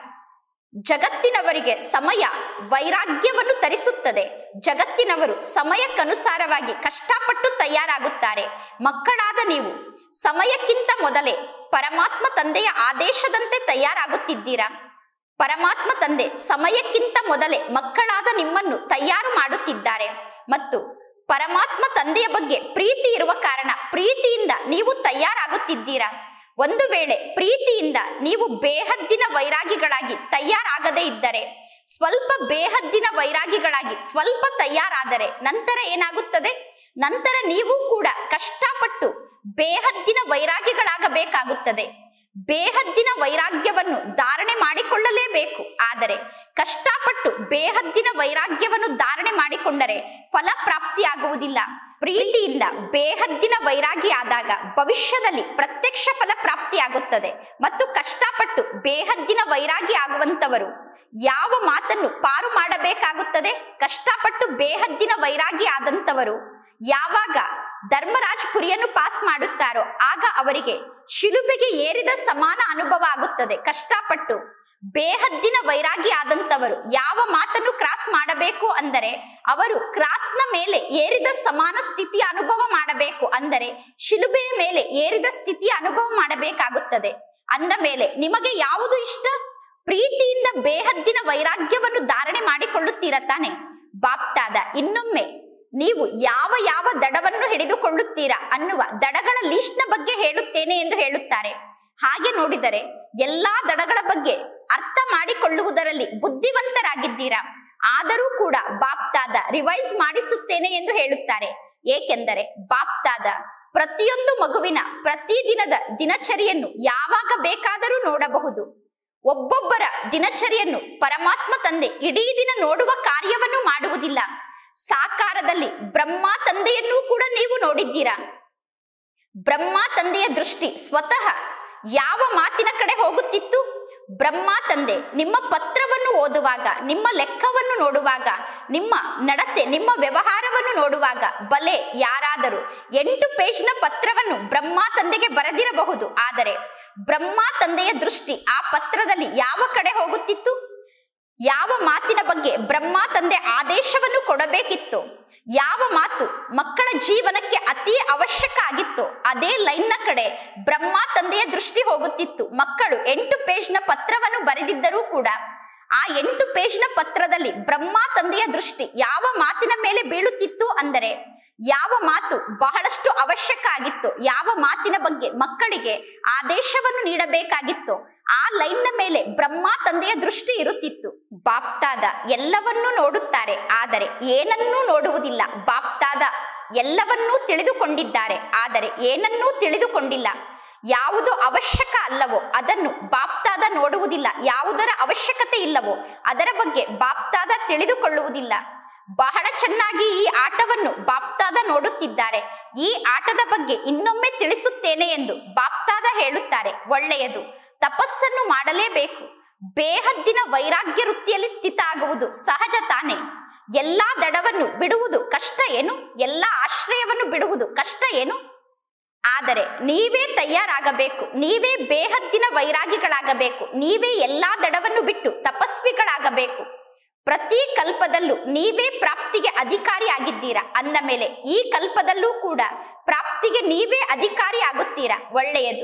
ಜಗತ್ತಿನವರಿಗೆ ಸಮಯ ವೈರಾಗ್ಯವನ್ನು ತರಿಸುತ್ತದೆ ಜಗತ್ತಿನವರು ಸಮಯಕ್ಕನುಸಾರವಾಗಿ ಕಷ್ಟಪಟ್ಟು ತಯಾರಾಗುತ್ತಾರೆ ಮಕ್ಕಳಾದ ನೀವು ಸಮಯಕ್ಕಿಂತ ಮೊದಲೇ ಪರಮಾತ್ಮ ತಂದೆಯ ಆದೇಶದಂತೆ ತಯಾರಾಗುತ್ತಿದ್ದೀರಾ ಪರಮಾತ್ಮ ತಂದೆ ಸಮಯಕ್ಕಿಂತ ಮೊದಲೇ ಮಕ್ಕಳಾದ ನಿಮ್ಮನ್ನು ತಯಾರು ಮಾಡುತ್ತಿದ್ದಾರೆ ಮತ್ತು ಪರಮಾತ್ಮ ತಂದೆಯ ಬಗ್ಗೆ ಪ್ರೀತಿ ಇರುವ ಕಾರಣ ಪ್ರೀತಿಯಿಂದ ನೀವು ತಯಾರಾಗುತ್ತಿದ್ದೀರಾ ಒಂದು ವೇಳೆ ಪ್ರೀತಿಯಿಂದ ನೀವು ಬೇಹದ್ದಿನ ವೈರಾಗಿಗಳಾಗಿ ತಯಾರಾಗದೇ ಇದ್ದರೆ ಸ್ವಲ್ಪ ಬೇಹದ್ದಿನ ವೈರಾಗಿಗಳಾಗಿ ಸ್ವಲ್ಪ ತಯಾರಾದರೆ ನಂತರ ಏನಾಗುತ್ತದೆ ನಂತರ ನೀವು ಕೂಡ ಕಷ್ಟಪಟ್ಟು ಬೇಹದ್ದಿನ ವೈರಾಗಿಗಳಾಗಬೇಕಾಗುತ್ತದೆ ಬೇಹದ್ದಿನ ವೈರಾಗ್ಯವನ್ನು ಧಾರಣೆ ಮಾಡಿಕೊಳ್ಳಲೇಬೇಕು ಆದರೆ ಕಷ್ಟಪಟ್ಟು ಬೇಹದ್ದಿನ ವೈರಾಗ್ಯವನ್ನು ಧಾರಣೆ ಮಾಡಿಕೊಂಡರೆ ಫಲ ಪ್ರಾಪ್ತಿಯಾಗುವುದಿಲ್ಲ ಪ್ರೀತಿಯಿಂದ ಬೇಹದ್ದಿನ ವೈರಾಗಿ ಆದಾಗ ಭವಿಷ್ಯದಲ್ಲಿ ಪ್ರತ್ಯಕ್ಷ ಫಲ ಪ್ರಾಪ್ತಿಯಾಗುತ್ತದೆ ಮತ್ತು ಕಷ್ಟಪಟ್ಟು ಬೇಹದ್ದಿನ ವೈರಾಗಿ ಆಗುವಂತವರು ಯಾವ ಮಾತನ್ನು ಪಾರು ಮಾಡಬೇಕಾಗುತ್ತದೆ ಕಷ್ಟಪಟ್ಟು ಬೇಹದ್ದಿನ ವೈರಾಗಿ ಆದಂತವರು ಯಾವಾಗ ಧರ್ಮರಾಜ್ ಪುರಿಯನ್ನು ಪಾಸ್ ಮಾಡುತ್ತಾರೋ ಆಗ ಅವರಿಗೆ ಶಿಲುಬೆಗೆ ಏರಿದ ಸಮಾನ ಅನುಭವ ಆಗುತ್ತದೆ ಕಷ್ಟಪಟ್ಟು ಬೇಹದ್ದಿನ ವೈರಾಗಿ ಆದಂತವರು ಯಾವ ಮಾತನ್ನು ಕ್ರಾಸ್ ಮಾಡಬೇಕು ಅಂದರೆ ಅವರು ಕ್ರಾಸ್ನ ಮೇಲೆ ಏರಿದ ಸಮಾನ ಸ್ಥಿತಿಯ ಅನುಭವ ಮಾಡಬೇಕು ಅಂದರೆ ಶಿಲುಬೆಯ ಮೇಲೆ ಏರಿದ ಸ್ಥಿತಿಯ ಅನುಭವ ಮಾಡಬೇಕಾಗುತ್ತದೆ ಅಂದ ಮೇಲೆ ನಿಮಗೆ ಯಾವುದು ಇಷ್ಟ ಪ್ರೀತಿಯಿಂದ ಬೇಹದ್ದಿನ ವೈರಾಗ್ಯವನ್ನು ಧಾರಣೆ ಮಾಡಿಕೊಳ್ಳುತ್ತೀರ ತಾನೆ ಬಾಪ್ತಾದ ಇನ್ನೊಮ್ಮೆ ನೀವು ಯಾವ ಯಾವ ದಡವನ್ನು ಹಿಡಿದುಕೊಳ್ಳುತ್ತೀರಾ ಅನ್ನುವ ದಡಗಳ ಲೀಸ್ಟ್ನ ಬಗ್ಗೆ ಹೇಳುತ್ತೇನೆ ಎಂದು ಹೇಳುತ್ತಾರೆ ಹಾಗೆ ನೋಡಿದರೆ ಎಲ್ಲಾ ದಡಗಳ ಬಗ್ಗೆ ಅರ್ಥ ಮಾಡಿಕೊಳ್ಳುವುದರಲ್ಲಿ ಬುದ್ಧಿವಂತರಾಗಿದ್ದೀರಾ ಆದರೂ ಕೂಡ ಬಾಪ್ತಾದ ರಿವೈಸ್ ಮಾಡಿಸುತ್ತೇನೆ ಎಂದು ಹೇಳುತ್ತಾರೆ ಏಕೆಂದರೆ ಬಾಪ್ತಾದ ಪ್ರತಿಯೊಂದು ಮಗುವಿನ ಪ್ರತಿದಿನದ ದಿನಚರಿಯನ್ನು ಯಾವಾಗ ಬೇಕಾದರೂ ನೋಡಬಹುದು ಒಬ್ಬೊಬ್ಬರ ದಿನಚರಿಯನ್ನು ಪರಮಾತ್ಮ ತಂದೆ ಇಡೀ ದಿನ ನೋಡುವ ಕಾರ್ಯವನ್ನು ಮಾಡುವುದಿಲ್ಲ ಸಾಕಾರದಲ್ಲಿ ಬ್ರಹ್ಮ ತಂದೆಯನ್ನೂ ಕೂಡ ನೀವು ನೋಡಿದ್ದೀರಾ ಬ್ರಹ್ಮ ತಂದೆಯ ದೃಷ್ಟಿ ಸ್ವತಃ ಯಾವ ಮಾತಿನ ಕಡೆ ಹೋಗುತ್ತಿತ್ತು ಬ್ರಹ್ಮ ತಂದೆ ನಿಮ್ಮ ಪತ್ರವನ್ನು ಓದುವಾಗ ನಿಮ್ಮ ಲೆಕ್ಕವನ್ನು ನೋಡುವಾಗ ನಿಮ್ಮ ನಡತೆ ನಿಮ್ಮ ವ್ಯವಹಾರವನ್ನು ನೋಡುವಾಗ ಬಲೆ ಯಾರಾದರೂ ಎಂಟು ಪೇಜ್ನ ಪತ್ರವನ್ನು ಬ್ರಹ್ಮ ತಂದೆಗೆ ಬರೆದಿರಬಹುದು ಆದರೆ ಬ್ರಹ್ಮ ತಂದೆಯ ದೃಷ್ಟಿ ಆ ಪತ್ರದಲ್ಲಿ ಯಾವ ಕಡೆ ಹೋಗುತ್ತಿತ್ತು ಯಾವ ಮಾತಿನ ಬಗ್ಗೆ ಬ್ರಹ್ಮ ತಂದೆ ಆದೇಶವನ್ನು ಕೊಡಬೇಕಿತ್ತು ಯಾವ ಮಾತು ಮಕ್ಕಳ ಜೀವನಕ್ಕೆ ಅತಿ ಅವಶ್ಯಕ ಆಗಿತ್ತು ಅದೇ ಲೈನ್ನ ಕಡೆ ಬ್ರಹ್ಮ ತಂದೆಯ ದೃಷ್ಟಿ ಹೋಗುತ್ತಿತ್ತು ಮಕ್ಕಳು ಎಂಟು ಪೇಜ್ನ ಪತ್ರವನ್ನು ಬರೆದಿದ್ದರೂ ಕೂಡ ಆ ಎಂಟು ಪೇಜ್ನ ಪತ್ರದಲ್ಲಿ ಬ್ರಹ್ಮ ತಂದೆಯ ದೃಷ್ಟಿ ಯಾವ ಮಾತಿನ ಮೇಲೆ ಬೀಳುತ್ತಿತ್ತು ಅಂದರೆ ಯಾವ ಮಾತು ಬಹಳಷ್ಟು ಅವಶ್ಯಕ ಆಗಿತ್ತು ಯಾವ ಮಾತಿನ ಬಗ್ಗೆ ಮಕ್ಕಳಿಗೆ ಆದೇಶವನ್ನು ನೀಡಬೇಕಾಗಿತ್ತು ಆ ಲೈನ್ನ ಮೇಲೆ ಬ್ರಹ್ಮ ತಂದೆಯ ದೃಷ್ಟಿ ಇರುತ್ತಿತ್ತು ಬಾಪ್ತಾದ ಎಲ್ಲವನ್ನೂ ನೋಡುತ್ತಾರೆ ಆದರೆ ಏನನ್ನೂ ನೋಡುವುದಿಲ್ಲ ಬಾಪ್ತಾದ ಎಲ್ಲವನ್ನೂ ತಿಳಿದುಕೊಂಡಿದ್ದಾರೆ ಆದರೆ ಏನನ್ನೂ ತಿಳಿದುಕೊಂಡಿಲ್ಲ ಯಾವುದು ಅವಶ್ಯಕ ಅಲ್ಲವೋ ಅದನ್ನು ಬಾಪ್ತಾದ ನೋಡುವುದಿಲ್ಲ ಯಾವುದರ ಅವಶ್ಯಕತೆ ಇಲ್ಲವೋ ಅದರ ಬಗ್ಗೆ ಬಾಪ್ತಾದ ತಿಳಿದುಕೊಳ್ಳುವುದಿಲ್ಲ ಬಹಳ ಚೆನ್ನಾಗಿ ಈ ಆಟವನ್ನು ಬಾಪ್ತಾದ ನೋಡುತ್ತಿದ್ದಾರೆ ಈ ಆಟದ ಬಗ್ಗೆ ಇನ್ನೊಮ್ಮೆ ತಿಳಿಸುತ್ತೇನೆ ಎಂದು ಬಾಪ್ತಾದ ಹೇಳುತ್ತಾರೆ ಒಳ್ಳೆಯದು ತಪಸ್ಸನ್ನು ಮಾಡಲೇಬೇಕು ಬೇಹದ್ದಿನ ವೈರಾಗ್ಯ ವೃತ್ತಿಯಲ್ಲಿ ಸ್ಥಿತ ಆಗುವುದು ಸಹಜ ತಾನೇ ಎಲ್ಲಾ ದಡವನ್ನು ಬಿಡುವುದು ಕಷ್ಟ ಏನು ಎಲ್ಲಾ ಆಶ್ರಯವನ್ನು ಬಿಡುವುದು ಕಷ್ಟ ಏನು ಆದರೆ ನೀವೇ ತಯಾರಾಗಬೇಕು ನೀವೇ ಬೇಹದ್ದಿನ ವೈರಾಗಿಗಳಾಗಬೇಕು ನೀವೇ ಎಲ್ಲಾ ದಡವನ್ನು ಬಿಟ್ಟು ತಪಸ್ವಿಗಳಾಗಬೇಕು ಪ್ರತಿ ಕಲ್ಪದಲ್ಲೂ ನೀವೇ ಪ್ರಾಪ್ತಿಗೆ ಅಧಿಕಾರಿ ಆಗಿದ್ದೀರಾ ಅಂದ ಮೇಲೆ ಈ ಕಲ್ಪದಲ್ಲೂ ಕೂಡ ಪ್ರಾಪ್ತಿಗೆ ನೀವೇ ಅಧಿಕಾರಿ ಆಗುತ್ತೀರಾ ಒಳ್ಳೆಯದು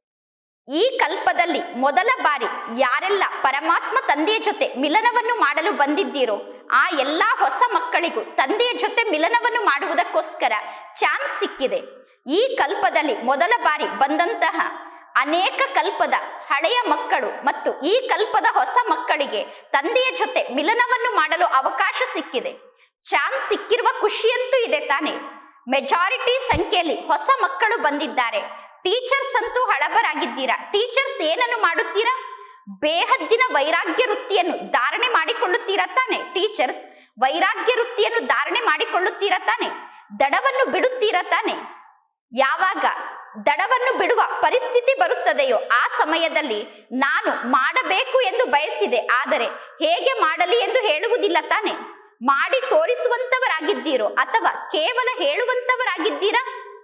ಈ ಕಲ್ಪದಲ್ಲಿ ಮೊದಲ ಬಾರಿ ಯಾರೆಲ್ಲ ಪರಮಾತ್ಮ ತಂದೆಯ ಜೊತೆ ಮಿಲನವನ್ನು ಮಾಡಲು ಬಂದಿದ್ದೀರೋ ಆ ಎಲ್ಲಾ ಹೊಸ ಮಕ್ಕಳಿಗೂ ತಂದೆಯ ಜೊತೆ ಮಿಲನವನ್ನು ಮಾಡುವುದಕ್ಕೋಸ್ಕರ ಚಾನ್ಸ್ ಸಿಕ್ಕಿದೆ ಈ ಕಲ್ಪದಲ್ಲಿ ಮೊದಲ ಬಾರಿ ಬಂದಂತಹ ಅನೇಕ ಕಲ್ಪದ ಹಳೆಯ ಮಕ್ಕಳು ಮತ್ತು ಈ ಕಲ್ಪದ ಹೊಸ ಮಕ್ಕಳಿಗೆ ತಂದೆಯ ಜೊತೆ ಮಿಲನವನ್ನು ಮಾಡಲು ಅವಕಾಶ ಸಿಕ್ಕಿದೆ ಚಾನ್ಸ್ ಸಿಕ್ಕಿರುವ ಖುಷಿಯಂತೂ ಇದೆ ತಾನೆ ಮೆಜಾರಿಟಿ ಸಂಖ್ಯೆಯಲ್ಲಿ ಹೊಸ ಮಕ್ಕಳು ಬಂದಿದ್ದಾರೆ ಟೀಚರ್ಸ್ ಅಂತೂ ಹಳಬರಾಗಿದ್ದೀರಾ ಟೀಚರ್ಸ್ ಏನನ್ನು ಮಾಡುತ್ತೀರಾ ಬೇಹದ್ದಿನ ವೈರಾಗ್ಯ ವೃತ್ತಿಯನ್ನು ಧಾರಣೆ ಮಾಡಿಕೊಳ್ಳುತ್ತೀರಾ ತಾನೆ ಟೀಚರ್ಸ್ ವೈರಾಗ್ಯ ವೃತ್ತಿಯನ್ನು ಧಾರಣೆ ಮಾಡಿಕೊಳ್ಳುತ್ತೀರಾ ತಾನೆ ದಡವನ್ನು ಬಿಡುತ್ತೀರಾ ತಾನೆ ಯಾವಾಗ ದಡವನ್ನು ಬಿಡುವ ಪರಿಸ್ಥಿತಿ ಬರುತ್ತದೆಯೋ ಆ ಸಮಯದಲ್ಲಿ ನಾನು ಮಾಡಬೇಕು ಎಂದು ಬಯಸಿದೆ ಆದರೆ ಹೇಗೆ ಮಾಡಲಿ ಎಂದು ಹೇಳುವುದಿಲ್ಲ ತಾನೆ ಮಾಡಿ ತೋರಿಸುವಂತವರಾಗಿದ್ದೀರೋ ಅಥವಾ ಕೇವಲ ಹೇಳುವಂತವರಾಗಿದ್ದೀರಾ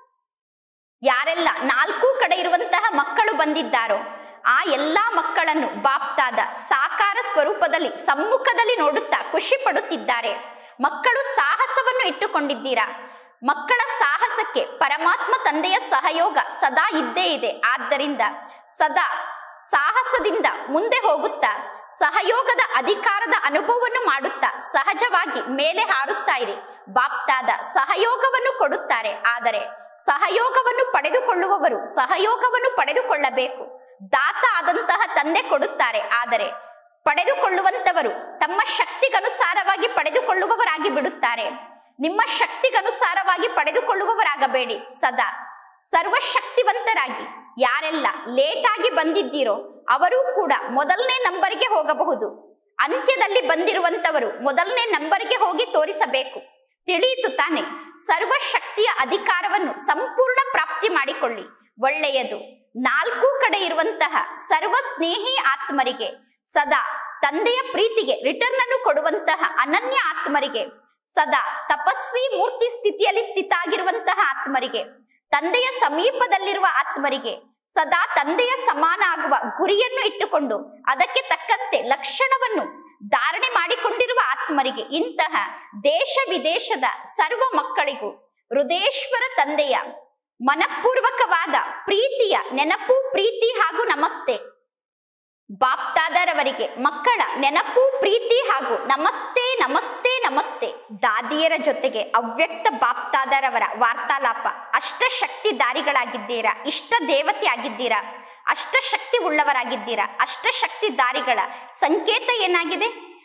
ಯಾರೆಲ್ಲ ನಾಲ್ಕು ಕಡೆ ಇರುವಂತಹ ಮಕ್ಕಳು ಬಂದಿದ್ದಾರೋ ಆ ಎಲ್ಲಾ ಮಕ್ಕಳನ್ನು ಬಾಪ್ತಾದ ಸಾಕಾರ ಸ್ವರೂಪದಲ್ಲಿ ಸಮ್ಮುಖದಲ್ಲಿ ನೋಡುತ್ತಾ ಖುಷಿ ಪಡುತ್ತಿದ್ದಾರೆ ಮಕ್ಕಳು ಸಾಹಸವನ್ನು ಇಟ್ಟುಕೊಂಡಿದ್ದೀರಾ ಮಕ್ಕಳ ಸಾಹಸಕ್ಕೆ ಪರಮಾತ್ಮ ತಂದೆಯ ಸಹಯೋಗ ಸದಾ ಇದ್ದೇ ಇದೆ ಆದ್ದರಿಂದ ಸದಾ ಸಾಹಸದಿಂದ ಮುಂದೆ ಹೋಗುತ್ತಾ ಸಹಯೋಗದ ಅಧಿಕಾರದ ಅನುಭವವನ್ನು ಮಾಡುತ್ತಾ ಸಹಜವಾಗಿ ಮೇಲೆ ಹಾರುತ್ತಾ ಇರಿ ಬಾಪ್ತಾದ ಸಹಯೋಗವನ್ನು ಕೊಡುತ್ತಾರೆ ಆದರೆ ಸಹಯೋಗವನ್ನು ಪಡೆದುಕೊಳ್ಳುವವರು ಸಹಯೋಗವನ್ನು ಪಡೆದುಕೊಳ್ಳಬೇಕು ದಾತ ಆದಂತಹ ತಂದೆ ಕೊಡುತ್ತಾರೆ ಆದರೆ ಪಡೆದುಕೊಳ್ಳುವಂತವರು ತಮ್ಮ ಶಕ್ತಿಗನುಸಾರವಾಗಿ ಪಡೆದುಕೊಳ್ಳುವವರಾಗಿ ಬಿಡುತ್ತಾರೆ ನಿಮ್ಮ ಶಕ್ತಿಗನುಸಾರವಾಗಿ ಪಡೆದುಕೊಳ್ಳುವವರಾಗಬೇಡಿ ಸದಾ ಸರ್ವಶಕ್ತಿವಂತರಾಗಿ ಯಾರೆಲ್ಲ ಲೇಟ್ ಆಗಿ ಬಂದಿದ್ದೀರೋ ಅವರೂ ಕೂಡ ಮೊದಲನೇ ನಂಬರ್ಗೆ ಹೋಗಬಹುದು ಅಂತ್ಯದಲ್ಲಿ ಬಂದಿರುವಂತವರು ಮೊದಲನೇ ನಂಬರ್ಗೆ ಹೋಗಿ ತೋರಿಸಬೇಕು ತಿಳಿಯಿತು ತಾನೆ ಸರ್ವಶಕ್ತಿಯ ಅಧಿಕಾರವನ್ನು ಸಂಪೂರ್ಣ ಪ್ರಾಪ್ತಿ ಮಾಡಿಕೊಳ್ಳಿ ಒಳ್ಳೆಯದು ನಾಲ್ಕು ಕಡೆ ಇರುವಂತಹ ಸರ್ವ ಸ್ನೇಹಿ ಆತ್ಮರಿಗೆ ಸದಾ ತಂದೆಯ ಪ್ರೀತಿಗೆ ರಿಟರ್ನ್ ಅನ್ನು ಕೊಡುವಂತಹ ಅನನ್ಯ ಆತ್ಮರಿಗೆ ಸದಾ ತಪಸ್ವಿ ಮೂರ್ತಿ ಸ್ಥಿತಿಯಲ್ಲಿ ಸ್ಥಿತ ಆಗಿರುವಂತಹ ಆತ್ಮರಿಗೆ ತಂದೆಯ ಸಮೀಪದಲ್ಲಿರುವ ಆತ್ಮರಿಗೆ ಸದಾ ತಂದೆಯ ಸಮಾನ ಆಗುವ ಗುರಿಯನ್ನು ಇಟ್ಟುಕೊಂಡು ಅದಕ್ಕೆ ತಕ್ಕಂತೆ ಲಕ್ಷಣವನ್ನು ಧಾರಣೆ ಮಾಡಿಕೊಂಡಿರುವ ಆತ್ಮರಿಗೆ ಇಂತಹ ದೇಶ ವಿದೇಶದ ಸರ್ವ ಮಕ್ಕಳಿಗೂ ಹೃದಯೇಶ್ವರ ತಂದೆಯ ಮನಪೂರ್ವಕವಾದ ಪ್ರೀತಿಯ ನೆನಪು ಪ್ರೀತಿ ಹಾಗೂ ನಮಸ್ತೆ ಬಾಪ್ತಾದರವರಿಗೆ ಮಕ್ಕಳ ನೆನಪು ಪ್ರೀತಿ ಹಾಗೂ ನಮಸ್ತೆ ನಮಸ್ತೆ ನಮಸ್ತೆ ದಾದಿಯರ ಜೊತೆಗೆ ಅವ್ಯಕ್ತ ಬಾಪ್ತಾದರವರ ವಾರ್ತಾಲಾಪ ಅಷ್ಟಶಕ್ತಿದಾರಿಗಳಾಗಿದ್ದೀರಾ ಇಷ್ಟ ದೇವತೆ ಆಗಿದ್ದೀರಾ ಅಷ್ಟಶಕ್ತಿ ಉಳ್ಳವರಾಗಿದ್ದೀರಾ ಅಷ್ಟಶಕ್ತಿದಾರಿಗಳ ಸಂಕೇತ ಏನಾಗಿದೆ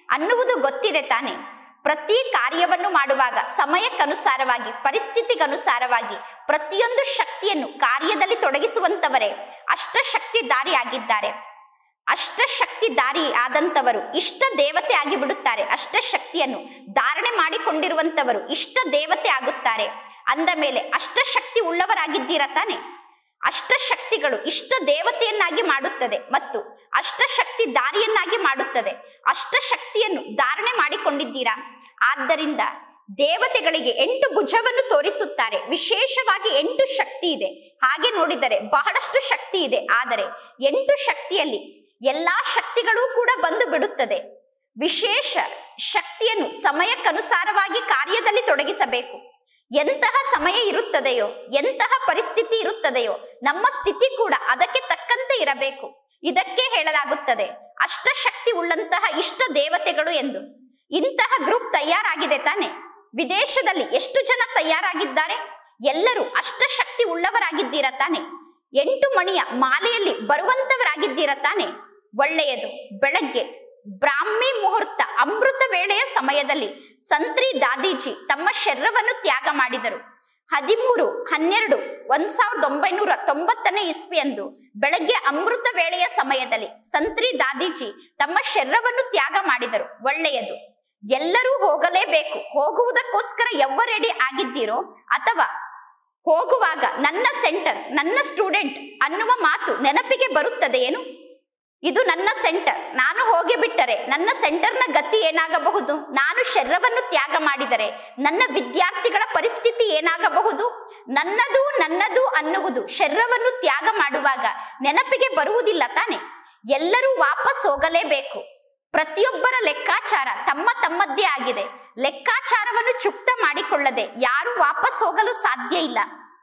ಅನ್ನುವುದು ಗೊತ್ತಿದೆ ತಾನೆ ಪ್ರತಿ ಕಾರ್ಯವನ್ನು ಮಾಡುವಾಗ ಸಮಯಕ್ಕನುಸಾರವಾಗಿ ಪರಿಸ್ಥಿತಿಗನುಸಾರವಾಗಿ ಪ್ರತಿಯೊಂದು ಶಕ್ತಿಯನ್ನು ಕಾರ್ಯದಲ್ಲಿ ತೊಡಗಿಸುವಂತವರೇ ಅಷ್ಟಶಕ್ತಿಧಾರಿ ಆಗಿದ್ದಾರೆ ಅಷ್ಟಶಕ್ತಿಧಾರಿ ಆದಂತವರು ಇಷ್ಟ ದೇವತೆ ಆಗಿ ಬಿಡುತ್ತಾರೆ ಅಷ್ಟಶಕ್ತಿಯನ್ನು ಧಾರಣೆ ಮಾಡಿಕೊಂಡಿರುವಂತವರು ಇಷ್ಟ ದೇವತೆ ಆಗುತ್ತಾರೆ ಅಂದ ಮೇಲೆ ಅಷ್ಟಶಕ್ತಿ ಉಳ್ಳವರಾಗಿದ್ದೀರಾ ತಾನೆ ಅಷ್ಟಶಕ್ತಿಗಳು ಇಷ್ಟ ದೇವತೆಯನ್ನಾಗಿ ಮಾಡುತ್ತದೆ ಮತ್ತು ಅಷ್ಟಶಕ್ತಿ ದಾರಿಯನ್ನಾಗಿ ಮಾಡುತ್ತದೆ ಅಷ್ಟಶಕ್ತಿಯನ್ನು ಧಾರಣೆ ಮಾಡಿಕೊಂಡಿದ್ದೀರಾ ಆದ್ದರಿಂದ ದೇವತೆಗಳಿಗೆ ಎಂಟು ಭುಜವನ್ನು ತೋರಿಸುತ್ತಾರೆ ವಿಶೇಷವಾಗಿ ಎಂಟು ಶಕ್ತಿ ಇದೆ ಹಾಗೆ ನೋಡಿದರೆ ಬಹಳಷ್ಟು ಶಕ್ತಿ ಇದೆ ಆದರೆ ಎಂಟು ಶಕ್ತಿಯಲ್ಲಿ ಎಲ್ಲಾ ಶಕ್ತಿಗಳೂ ಕೂಡ ಬಂದು ಬಿಡುತ್ತದೆ ವಿಶೇಷ ಶಕ್ತಿಯನ್ನು ಸಮಯಕ್ಕನುಸಾರವಾಗಿ ಕಾರ್ಯದಲ್ಲಿ ತೊಡಗಿಸಬೇಕು ಎಂತಹ ಸಮಯ ಇರುತ್ತದೆಯೋ ಎಂತಹ ಪರಿಸ್ಥಿತಿ ಇರುತ್ತದೆಯೋ ನಮ್ಮ ಸ್ಥಿತಿ ಕೂಡ ಅದಕ್ಕೆ ತಕ್ಕಂತೆ ಇರಬೇಕು ಇದಕ್ಕೆ ಹೇಳಲಾಗುತ್ತದೆ ಅಷ್ಟಶಕ್ತಿ ಉಳ್ಳಂತಹ ಇಷ್ಟ ದೇವತೆಗಳು ಎಂದು ಇಂತಹ ಗ್ರೂಪ್ ತಯಾರಾಗಿದೆ ತಾನೆ ವಿದೇಶದಲ್ಲಿ ಎಷ್ಟು ಜನ ತಯಾರಾಗಿದ್ದಾರೆ ಎಲ್ಲರೂ ಅಷ್ಟಶಕ್ತಿ ಉಳ್ಳವರಾಗಿದ್ದೀರಾ ತಾನೆ ಎಂಟು ಮಣಿಯ ಮಾಲೆಯಲ್ಲಿ ಬರುವಂತವರಾಗಿದ್ದೀರಾ ತಾನೆ ಒಳ್ಳೆಯದು ಬೆಳಗ್ಗೆ ಬ್ರಾಹ್ಮಿ ಮುಹೂರ್ತ ಅಮೃತ ವೇಳೆಯ ಸಮಯದಲ್ಲಿ ಸಂತ್ರಿ ದಾದೀಜಿ ತಮ್ಮ ಶರೀರವನ್ನು ತ್ಯಾಗ ಮಾಡಿದರು ಹದಿಮೂರು ಹನ್ನೆರಡು ಒಂದ್ ಸಾವಿರದ ಒಂಬೈನೂರ ತೊಂಬತ್ತನೇ ಇಸ್ವಿಯಂದು ಬೆಳಗ್ಗೆ ಅಮೃತ ವೇಳೆಯ ಸಮಯದಲ್ಲಿ ಸಂತ್ರಿ ದಾದೀಜಿ ತಮ್ಮ ಶರೀರವನ್ನು ತ್ಯಾಗ ಮಾಡಿದರು ಒಳ್ಳೆಯದು ಎಲ್ಲರೂ ಹೋಗಲೇಬೇಕು ಹೋಗುವುದಕ್ಕೋಸ್ಕರ ಯಾವ ರೆಡಿ ಆಗಿದ್ದೀರೋ ಅಥವಾ ಹೋಗುವಾಗ ನನ್ನ ಸೆಂಟರ್ ನನ್ನ ಸ್ಟೂಡೆಂಟ್ ಅನ್ನುವ ಮಾತು ನೆನಪಿಗೆ ಬರುತ್ತದೆ ಏನು ಇದು ನನ್ನ ಸೆಂಟರ್ ನಾನು ಹೋಗಿ ಬಿಟ್ಟರೆ ನನ್ನ ಸೆಂಟರ್ನ ಗತಿ ಏನಾಗಬಹುದು ನಾನು ಶರೀರವನ್ನು ತ್ಯಾಗ ಮಾಡಿದರೆ ನನ್ನ ವಿದ್ಯಾರ್ಥಿಗಳ ಪರಿಸ್ಥಿತಿ ಏನಾಗಬಹುದು ನನ್ನದು ನನ್ನದು ಅನ್ನುವುದು ಶರೀರವನ್ನು ತ್ಯಾಗ ಮಾಡುವಾಗ ನೆನಪಿಗೆ ಬರುವುದಿಲ್ಲ ತಾನೆ ಎಲ್ಲರೂ ವಾಪಸ್ ಹೋಗಲೇಬೇಕು ಪ್ರತಿಯೊಬ್ಬರ ಲೆಕ್ಕಾಚಾರ ತಮ್ಮ ತಮ್ಮದ್ದೇ ಆಗಿದೆ ಲೆಕ್ಕಾಚಾರವನ್ನು ಚುಕ್ತ ಮಾಡಿಕೊಳ್ಳದೆ ಯಾರು ವಾಪಸ್ ಹೋಗಲು ಸಾಧ್ಯ ಇಲ್ಲ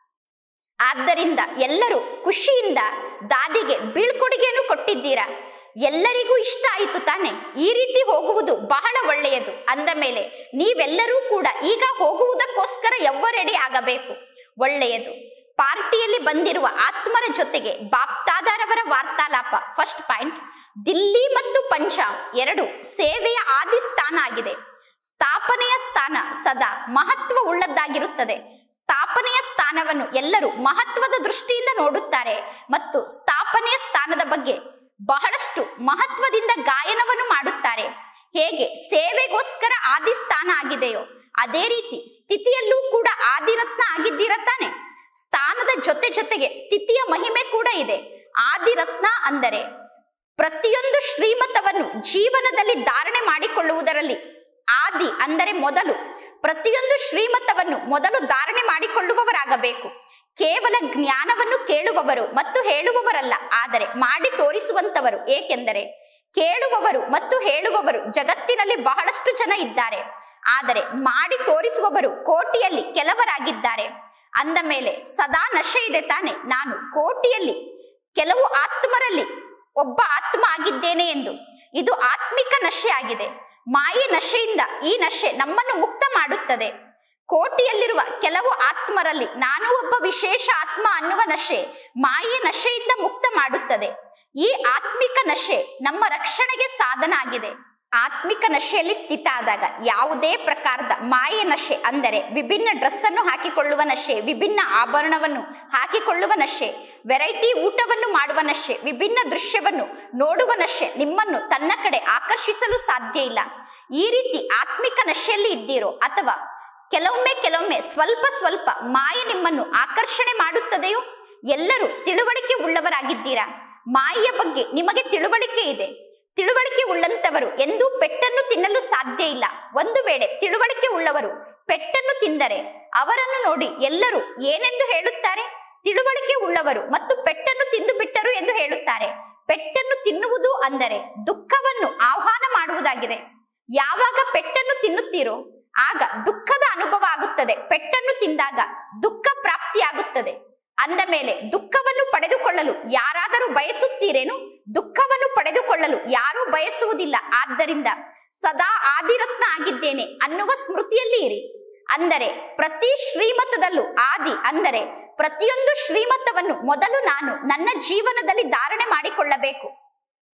ಆದ್ದರಿಂದ ಎಲ್ಲರೂ ಖುಷಿಯಿಂದ ದಾದಿಗೆ ಬೀಳ್ಕೊಡುಗೆಯನ್ನು ಕೊಟ್ಟಿದ್ದೀರಾ ಎಲ್ಲರಿಗೂ ಇಷ್ಟ ಆಯಿತು ತಾನೆ ಈ ರೀತಿ ಹೋಗುವುದು ಬಹಳ ಒಳ್ಳೆಯದು ಅಂದ ಮೇಲೆ ನೀವೆಲ್ಲರೂ ಕೂಡ ಈಗ ಹೋಗುವುದಕ್ಕೋಸ್ಕರ ಯಾವ ರೆಡಿ ಆಗಬೇಕು ಒಳ್ಳೆಯದು ಪಾರ್ಟಿಯಲ್ಲಿ ಬಂದಿರುವ ಆತ್ಮರ ಜೊತೆಗೆ ಬಾಪ್ತಾದಾರವರ ವಾರ್ತಾಲಾಪ ಫಸ್ಟ್ ಪಾಯಿಂಟ್ ದಿಲ್ಲಿ ಮತ್ತು ಪಂಜಾಬ್ ಎರಡು ಸೇವೆಯ ಆದಿ ಸ್ಥಾನ ಆಗಿದೆ ಸ್ಥಾಪನೆಯ ಸ್ಥಾನ ಸದಾ ಮಹತ್ವ ಉಳ್ಳದ್ದಾಗಿರುತ್ತದೆ ಸ್ಥಾಪನೆಯ ಸ್ಥಾನವನ್ನು ಎಲ್ಲರೂ ಮಹತ್ವದ ದೃಷ್ಟಿಯಿಂದ ನೋಡುತ್ತಾರೆ ಮತ್ತು ಸ್ಥಾಪನೆಯ ಸ್ಥಾನದ ಬಗ್ಗೆ ಬಹಳಷ್ಟು ಮಹತ್ವದಿಂದ ಗಾಯನವನ್ನು ಮಾಡುತ್ತಾರೆ ಹೇಗೆ ಸೇವೆಗೋಸ್ಕರ ಆದಿ ಸ್ಥಾನ ಆಗಿದೆಯೋ ಅದೇ ರೀತಿ ಸ್ಥಿತಿಯಲ್ಲೂ ಕೂಡ ಆದಿರತ್ನ ಆಗಿದ್ದೀರ ತಾನೆ ಸ್ಥಾನದ ಜೊತೆ ಜೊತೆಗೆ ಸ್ಥಿತಿಯ ಮಹಿಮೆ ಕೂಡ ಇದೆ ಆದಿರತ್ನ ಅಂದರೆ ಪ್ರತಿಯೊಂದು ಶ್ರೀಮತವನ್ನು ಜೀವನದಲ್ಲಿ ಧಾರಣೆ ಮಾಡಿಕೊಳ್ಳುವುದರಲ್ಲಿ ಆದಿ ಅಂದರೆ ಮೊದಲು ಪ್ರತಿಯೊಂದು ಶ್ರೀಮತವನ್ನು ಮೊದಲು ಧಾರಣೆ ಮಾಡಿಕೊಳ್ಳುವವರಾಗಬೇಕು ಕೇವಲ ಜ್ಞಾನವನ್ನು ಕೇಳುವವರು ಮತ್ತು ಹೇಳುವವರಲ್ಲ ಆದರೆ ಮಾಡಿ ತೋರಿಸುವಂತವರು ಏಕೆಂದರೆ ಕೇಳುವವರು ಮತ್ತು ಹೇಳುವವರು ಜಗತ್ತಿನಲ್ಲಿ ಬಹಳಷ್ಟು ಜನ ಇದ್ದಾರೆ ಆದರೆ ಮಾಡಿ ತೋರಿಸುವವರು ಕೋಟಿಯಲ್ಲಿ ಕೆಲವರಾಗಿದ್ದಾರೆ ಅಂದ ಮೇಲೆ ಸದಾ ನಶೆ ಇದೆ ತಾನೆ ನಾನು ಕೋಟಿಯಲ್ಲಿ ಕೆಲವು ಆತ್ಮರಲ್ಲಿ ಒಬ್ಬ ಆತ್ಮ ಆಗಿದ್ದೇನೆ ಎಂದು ಇದು ಆತ್ಮಿಕ ನಶೆ ಆಗಿದೆ ಮಾಯೆ ನಶೆಯಿಂದ ಈ ನಶೆ ನಮ್ಮನ್ನು ಮುಕ್ತ ಮಾಡುತ್ತದೆ ಕೋಟಿಯಲ್ಲಿರುವ ಕೆಲವು ಆತ್ಮರಲ್ಲಿ ನಾನು ಒಬ್ಬ ವಿಶೇಷ ಆತ್ಮ ಅನ್ನುವ ನಶೆ ಮಾಯೆ ನಶೆಯಿಂದ ಮುಕ್ತ ಮಾಡುತ್ತದೆ ಈ ಆತ್ಮಿಕ ನಶೆ ನಮ್ಮ ರಕ್ಷಣೆಗೆ ಸಾಧನ ಆಗಿದೆ ಆತ್ಮಿಕ ನಶೆಯಲ್ಲಿ ಸ್ಥಿತ ಆದಾಗ ಯಾವುದೇ ಪ್ರಕಾರದ ಮಾಯೆ ನಶೆ ಅಂದರೆ ವಿಭಿನ್ನ ಡ್ರೆಸ್ ಅನ್ನು ಹಾಕಿಕೊಳ್ಳುವ ನಶೆ ವಿಭಿನ್ನ ಆಭರಣವನ್ನು ಹಾಕಿಕೊಳ್ಳುವ ನಶೆ ವೆರೈಟಿ ಊಟವನ್ನು ಮಾಡುವ ನಶೆ ವಿಭಿನ್ನ ದೃಶ್ಯವನ್ನು ನೋಡುವ ನಶೆ ನಿಮ್ಮನ್ನು ತನ್ನ ಕಡೆ ಆಕರ್ಷಿಸಲು ಸಾಧ್ಯ ಇಲ್ಲ ಈ ರೀತಿ ಆತ್ಮಿಕ ನಶೆಯಲ್ಲಿ ಇದ್ದೀರೋ ಅಥವಾ ಕೆಲವೊಮ್ಮೆ ಕೆಲವೊಮ್ಮೆ ಸ್ವಲ್ಪ ಸ್ವಲ್ಪ ಮಾಯೆ ನಿಮ್ಮನ್ನು ಆಕರ್ಷಣೆ ಮಾಡುತ್ತದೆಯೋ ಎಲ್ಲರೂ ತಿಳುವಳಿಕೆ ಉಳ್ಳವರಾಗಿದ್ದೀರಾ ಮಾಯೆಯ ಬಗ್ಗೆ ನಿಮಗೆ ತಿಳುವಳಿಕೆ ಇದೆ ತಿಳುವಳಿಕೆ ಉಳ್ಳಂತವರು ಎಂದೂ ಪೆಟ್ಟನ್ನು ತಿನ್ನಲು ಸಾಧ್ಯ ಇಲ್ಲ ಒಂದು ವೇಳೆ ತಿಳುವಳಿಕೆ ಉಳ್ಳವರು ಪೆಟ್ಟನ್ನು ತಿಂದರೆ ಅವರನ್ನು ನೋಡಿ ಎಲ್ಲರೂ ಏನೆಂದು ಹೇಳುತ್ತಾರೆ ತಿಳುವಳಿಕೆ ಉಳ್ಳವರು ಮತ್ತು ಪೆಟ್ಟನ್ನು ತಿಂದು ಬಿಟ್ಟರು ಎಂದು ಹೇಳುತ್ತಾರೆ ಪೆಟ್ಟನ್ನು ತಿನ್ನುವುದು ಅಂದರೆ ದುಃಖವನ್ನು ಆಹ್ವಾನ ಮಾಡುವುದಾಗಿದೆ ಯಾವಾಗ ಪೆಟ್ಟನ್ನು ತಿನ್ನುತ್ತೀರೋ ಆಗ ದುಃಖದ ಅನುಭವ ಆಗುತ್ತದೆ ಪೆಟ್ಟನ್ನು ತಿಂದಾಗ ದುಃಖ ಪ್ರಾಪ್ತಿಯಾಗುತ್ತದೆ ಅಂದ ಮೇಲೆ ದುಃಖವನ್ನು ಪಡೆದುಕೊಳ್ಳಲು ಯಾರಾದರೂ ಬಯಸುತ್ತೀರೇನು ದುಃಖವನ್ನು ಪಡೆದುಕೊಳ್ಳಲು ಯಾರೂ ಬಯಸುವುದಿಲ್ಲ ಆದ್ದರಿಂದ ಸದಾ ಆದಿರತ್ನ ಆಗಿದ್ದೇನೆ ಅನ್ನುವ ಸ್ಮೃತಿಯಲ್ಲಿ ಇರಿ ಅಂದರೆ ಪ್ರತಿ ಶ್ರೀಮತದಲ್ಲೂ ಆದಿ ಅಂದರೆ ಪ್ರತಿಯೊಂದು ಶ್ರೀಮತವನ್ನು ಮೊದಲು ನಾನು ನನ್ನ ಜೀವನದಲ್ಲಿ ಧಾರಣೆ ಮಾಡಿಕೊಳ್ಳಬೇಕು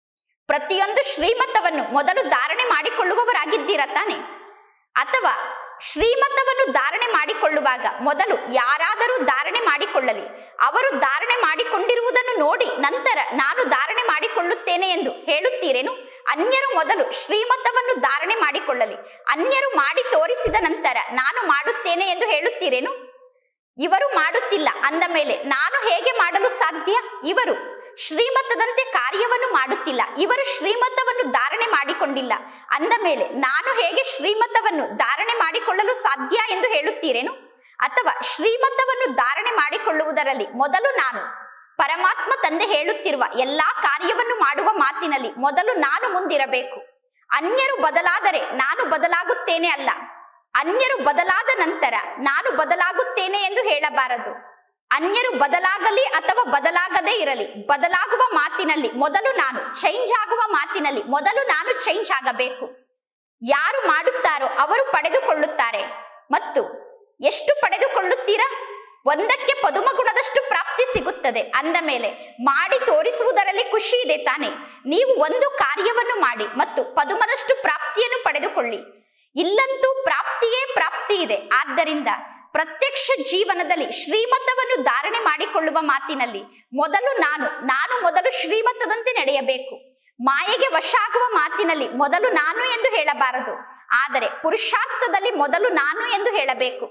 ಪ್ರತಿಯೊಂದು ಶ್ರೀಮತವನ್ನು ಮೊದಲು ಧಾರಣೆ ಮಾಡಿಕೊಳ್ಳುವವರಾಗಿದ್ದೀರಾ ತಾನೆ ಅಥವಾ ಶ್ರೀಮತವನ್ನು ಧಾರಣೆ ಮಾಡಿಕೊಳ್ಳುವಾಗ ಮೊದಲು ಯಾರಾದರೂ ಧಾರಣೆ ಮಾಡಿಕೊಳ್ಳಲಿ ಅವರು ಧಾರಣೆ ಮಾಡಿಕೊಂಡಿರುವುದನ್ನು ನೋಡಿ ನಂತರ ನಾನು ಧಾರಣೆ ಮಾಡಿಕೊಳ್ಳುತ್ತೇನೆ ಎಂದು ಹೇಳುತ್ತೀರೇನು ಅನ್ಯರು ಮೊದಲು ಶ್ರೀಮತವನ್ನು ಧಾರಣೆ ಮಾಡಿಕೊಳ್ಳಲಿ ಅನ್ಯರು ಮಾಡಿ ತೋರಿಸಿದ ನಂತರ ನಾನು ಮಾಡುತ್ತೇನೆ ಎಂದು ಹೇಳುತ್ತೀರೇನು ಇವರು ಮಾಡುತ್ತಿಲ್ಲ ಅಂದ ಮೇಲೆ ನಾನು ಹೇಗೆ ಮಾಡಲು ಸಾಧ್ಯ ಇವರು ಶ್ರೀಮತದಂತೆ ಕಾರ್ಯವನ್ನು ಮಾಡುತ್ತಿಲ್ಲ ಇವರು ಶ್ರೀಮತವನ್ನು ಧಾರಣೆ ಮಾಡಿಕೊಂಡಿಲ್ಲ ಅಂದ ಮೇಲೆ ನಾನು ಹೇಗೆ ಶ್ರೀಮತವನ್ನು ಧಾರಣೆ ಮಾಡಿಕೊಳ್ಳಲು ಸಾಧ್ಯ ಎಂದು ಹೇಳುತ್ತೀರೇನು ಅಥವಾ ಶ್ರೀಮತವನ್ನು ಧಾರಣೆ ಮಾಡಿಕೊಳ್ಳುವುದರಲ್ಲಿ ಮೊದಲು ನಾನು ಪರಮಾತ್ಮ ತಂದೆ ಹೇಳುತ್ತಿರುವ ಎಲ್ಲಾ ಕಾರ್ಯವನ್ನು ಮಾಡುವ ಮಾತಿನಲ್ಲಿ ಮೊದಲು ನಾನು ಮುಂದಿರಬೇಕು ಅನ್ಯರು ಬದಲಾದರೆ ನಾನು ಬದಲಾಗುತ್ತೇನೆ ಅಲ್ಲ ಅನ್ಯರು ಬದಲಾದ ನಂತರ ನಾನು ಬದಲಾಗುತ್ತೇನೆ ಎಂದು ಹೇಳಬಾರದು ಅನ್ಯರು ಬದಲಾಗಲಿ ಅಥವಾ ಬದಲಾಗದೇ ಇರಲಿ ಬದಲಾಗುವ ಮಾತಿನಲ್ಲಿ ಮೊದಲು ನಾನು ಚೇಂಜ್ ಆಗುವ ಮಾತಿನಲ್ಲಿ ಮೊದಲು ನಾನು ಚೇಂಜ್ ಆಗಬೇಕು ಯಾರು ಮಾಡುತ್ತಾರೋ ಅವರು ಪಡೆದುಕೊಳ್ಳುತ್ತಾರೆ ಮತ್ತು ಎಷ್ಟು ಪಡೆದುಕೊಳ್ಳುತ್ತೀರಾ ಒಂದಕ್ಕೆ ಪದುಮಗುಣದಷ್ಟು ಪ್ರಾಪ್ತಿ ಸಿಗುತ್ತದೆ ಅಂದ ಮೇಲೆ ಮಾಡಿ ತೋರಿಸುವುದರಲ್ಲಿ ಖುಷಿ ಇದೆ ತಾನೆ ನೀವು ಒಂದು ಕಾರ್ಯವನ್ನು ಮಾಡಿ ಮತ್ತು ಪದುಮದಷ್ಟು ಪ್ರಾಪ್ತಿಯನ್ನು ಪಡೆದುಕೊಳ್ಳಿ ಇಲ್ಲಂತೂ ಪ್ರಾಪ್ತಿಯೇ ಪ್ರಾಪ್ತಿ ಇದೆ ಆದ್ದರಿಂದ ಪ್ರತ್ಯಕ್ಷ ಜೀವನದಲ್ಲಿ ಶ್ರೀಮತವನ್ನು ಧಾರಣೆ ಮಾಡಿಕೊಳ್ಳುವ ಮಾತಿನಲ್ಲಿ ಮೊದಲು ನಾನು ನಾನು ಮೊದಲು ಶ್ರೀಮತದಂತೆ ನಡೆಯಬೇಕು ಮಾಯೆಗೆ ವಶ ಆಗುವ ಮಾತಿನಲ್ಲಿ ಮೊದಲು ನಾನು ಎಂದು ಹೇಳಬಾರದು ಆದರೆ ಪುರುಷಾರ್ಥದಲ್ಲಿ ಮೊದಲು ನಾನು ಎಂದು ಹೇಳಬೇಕು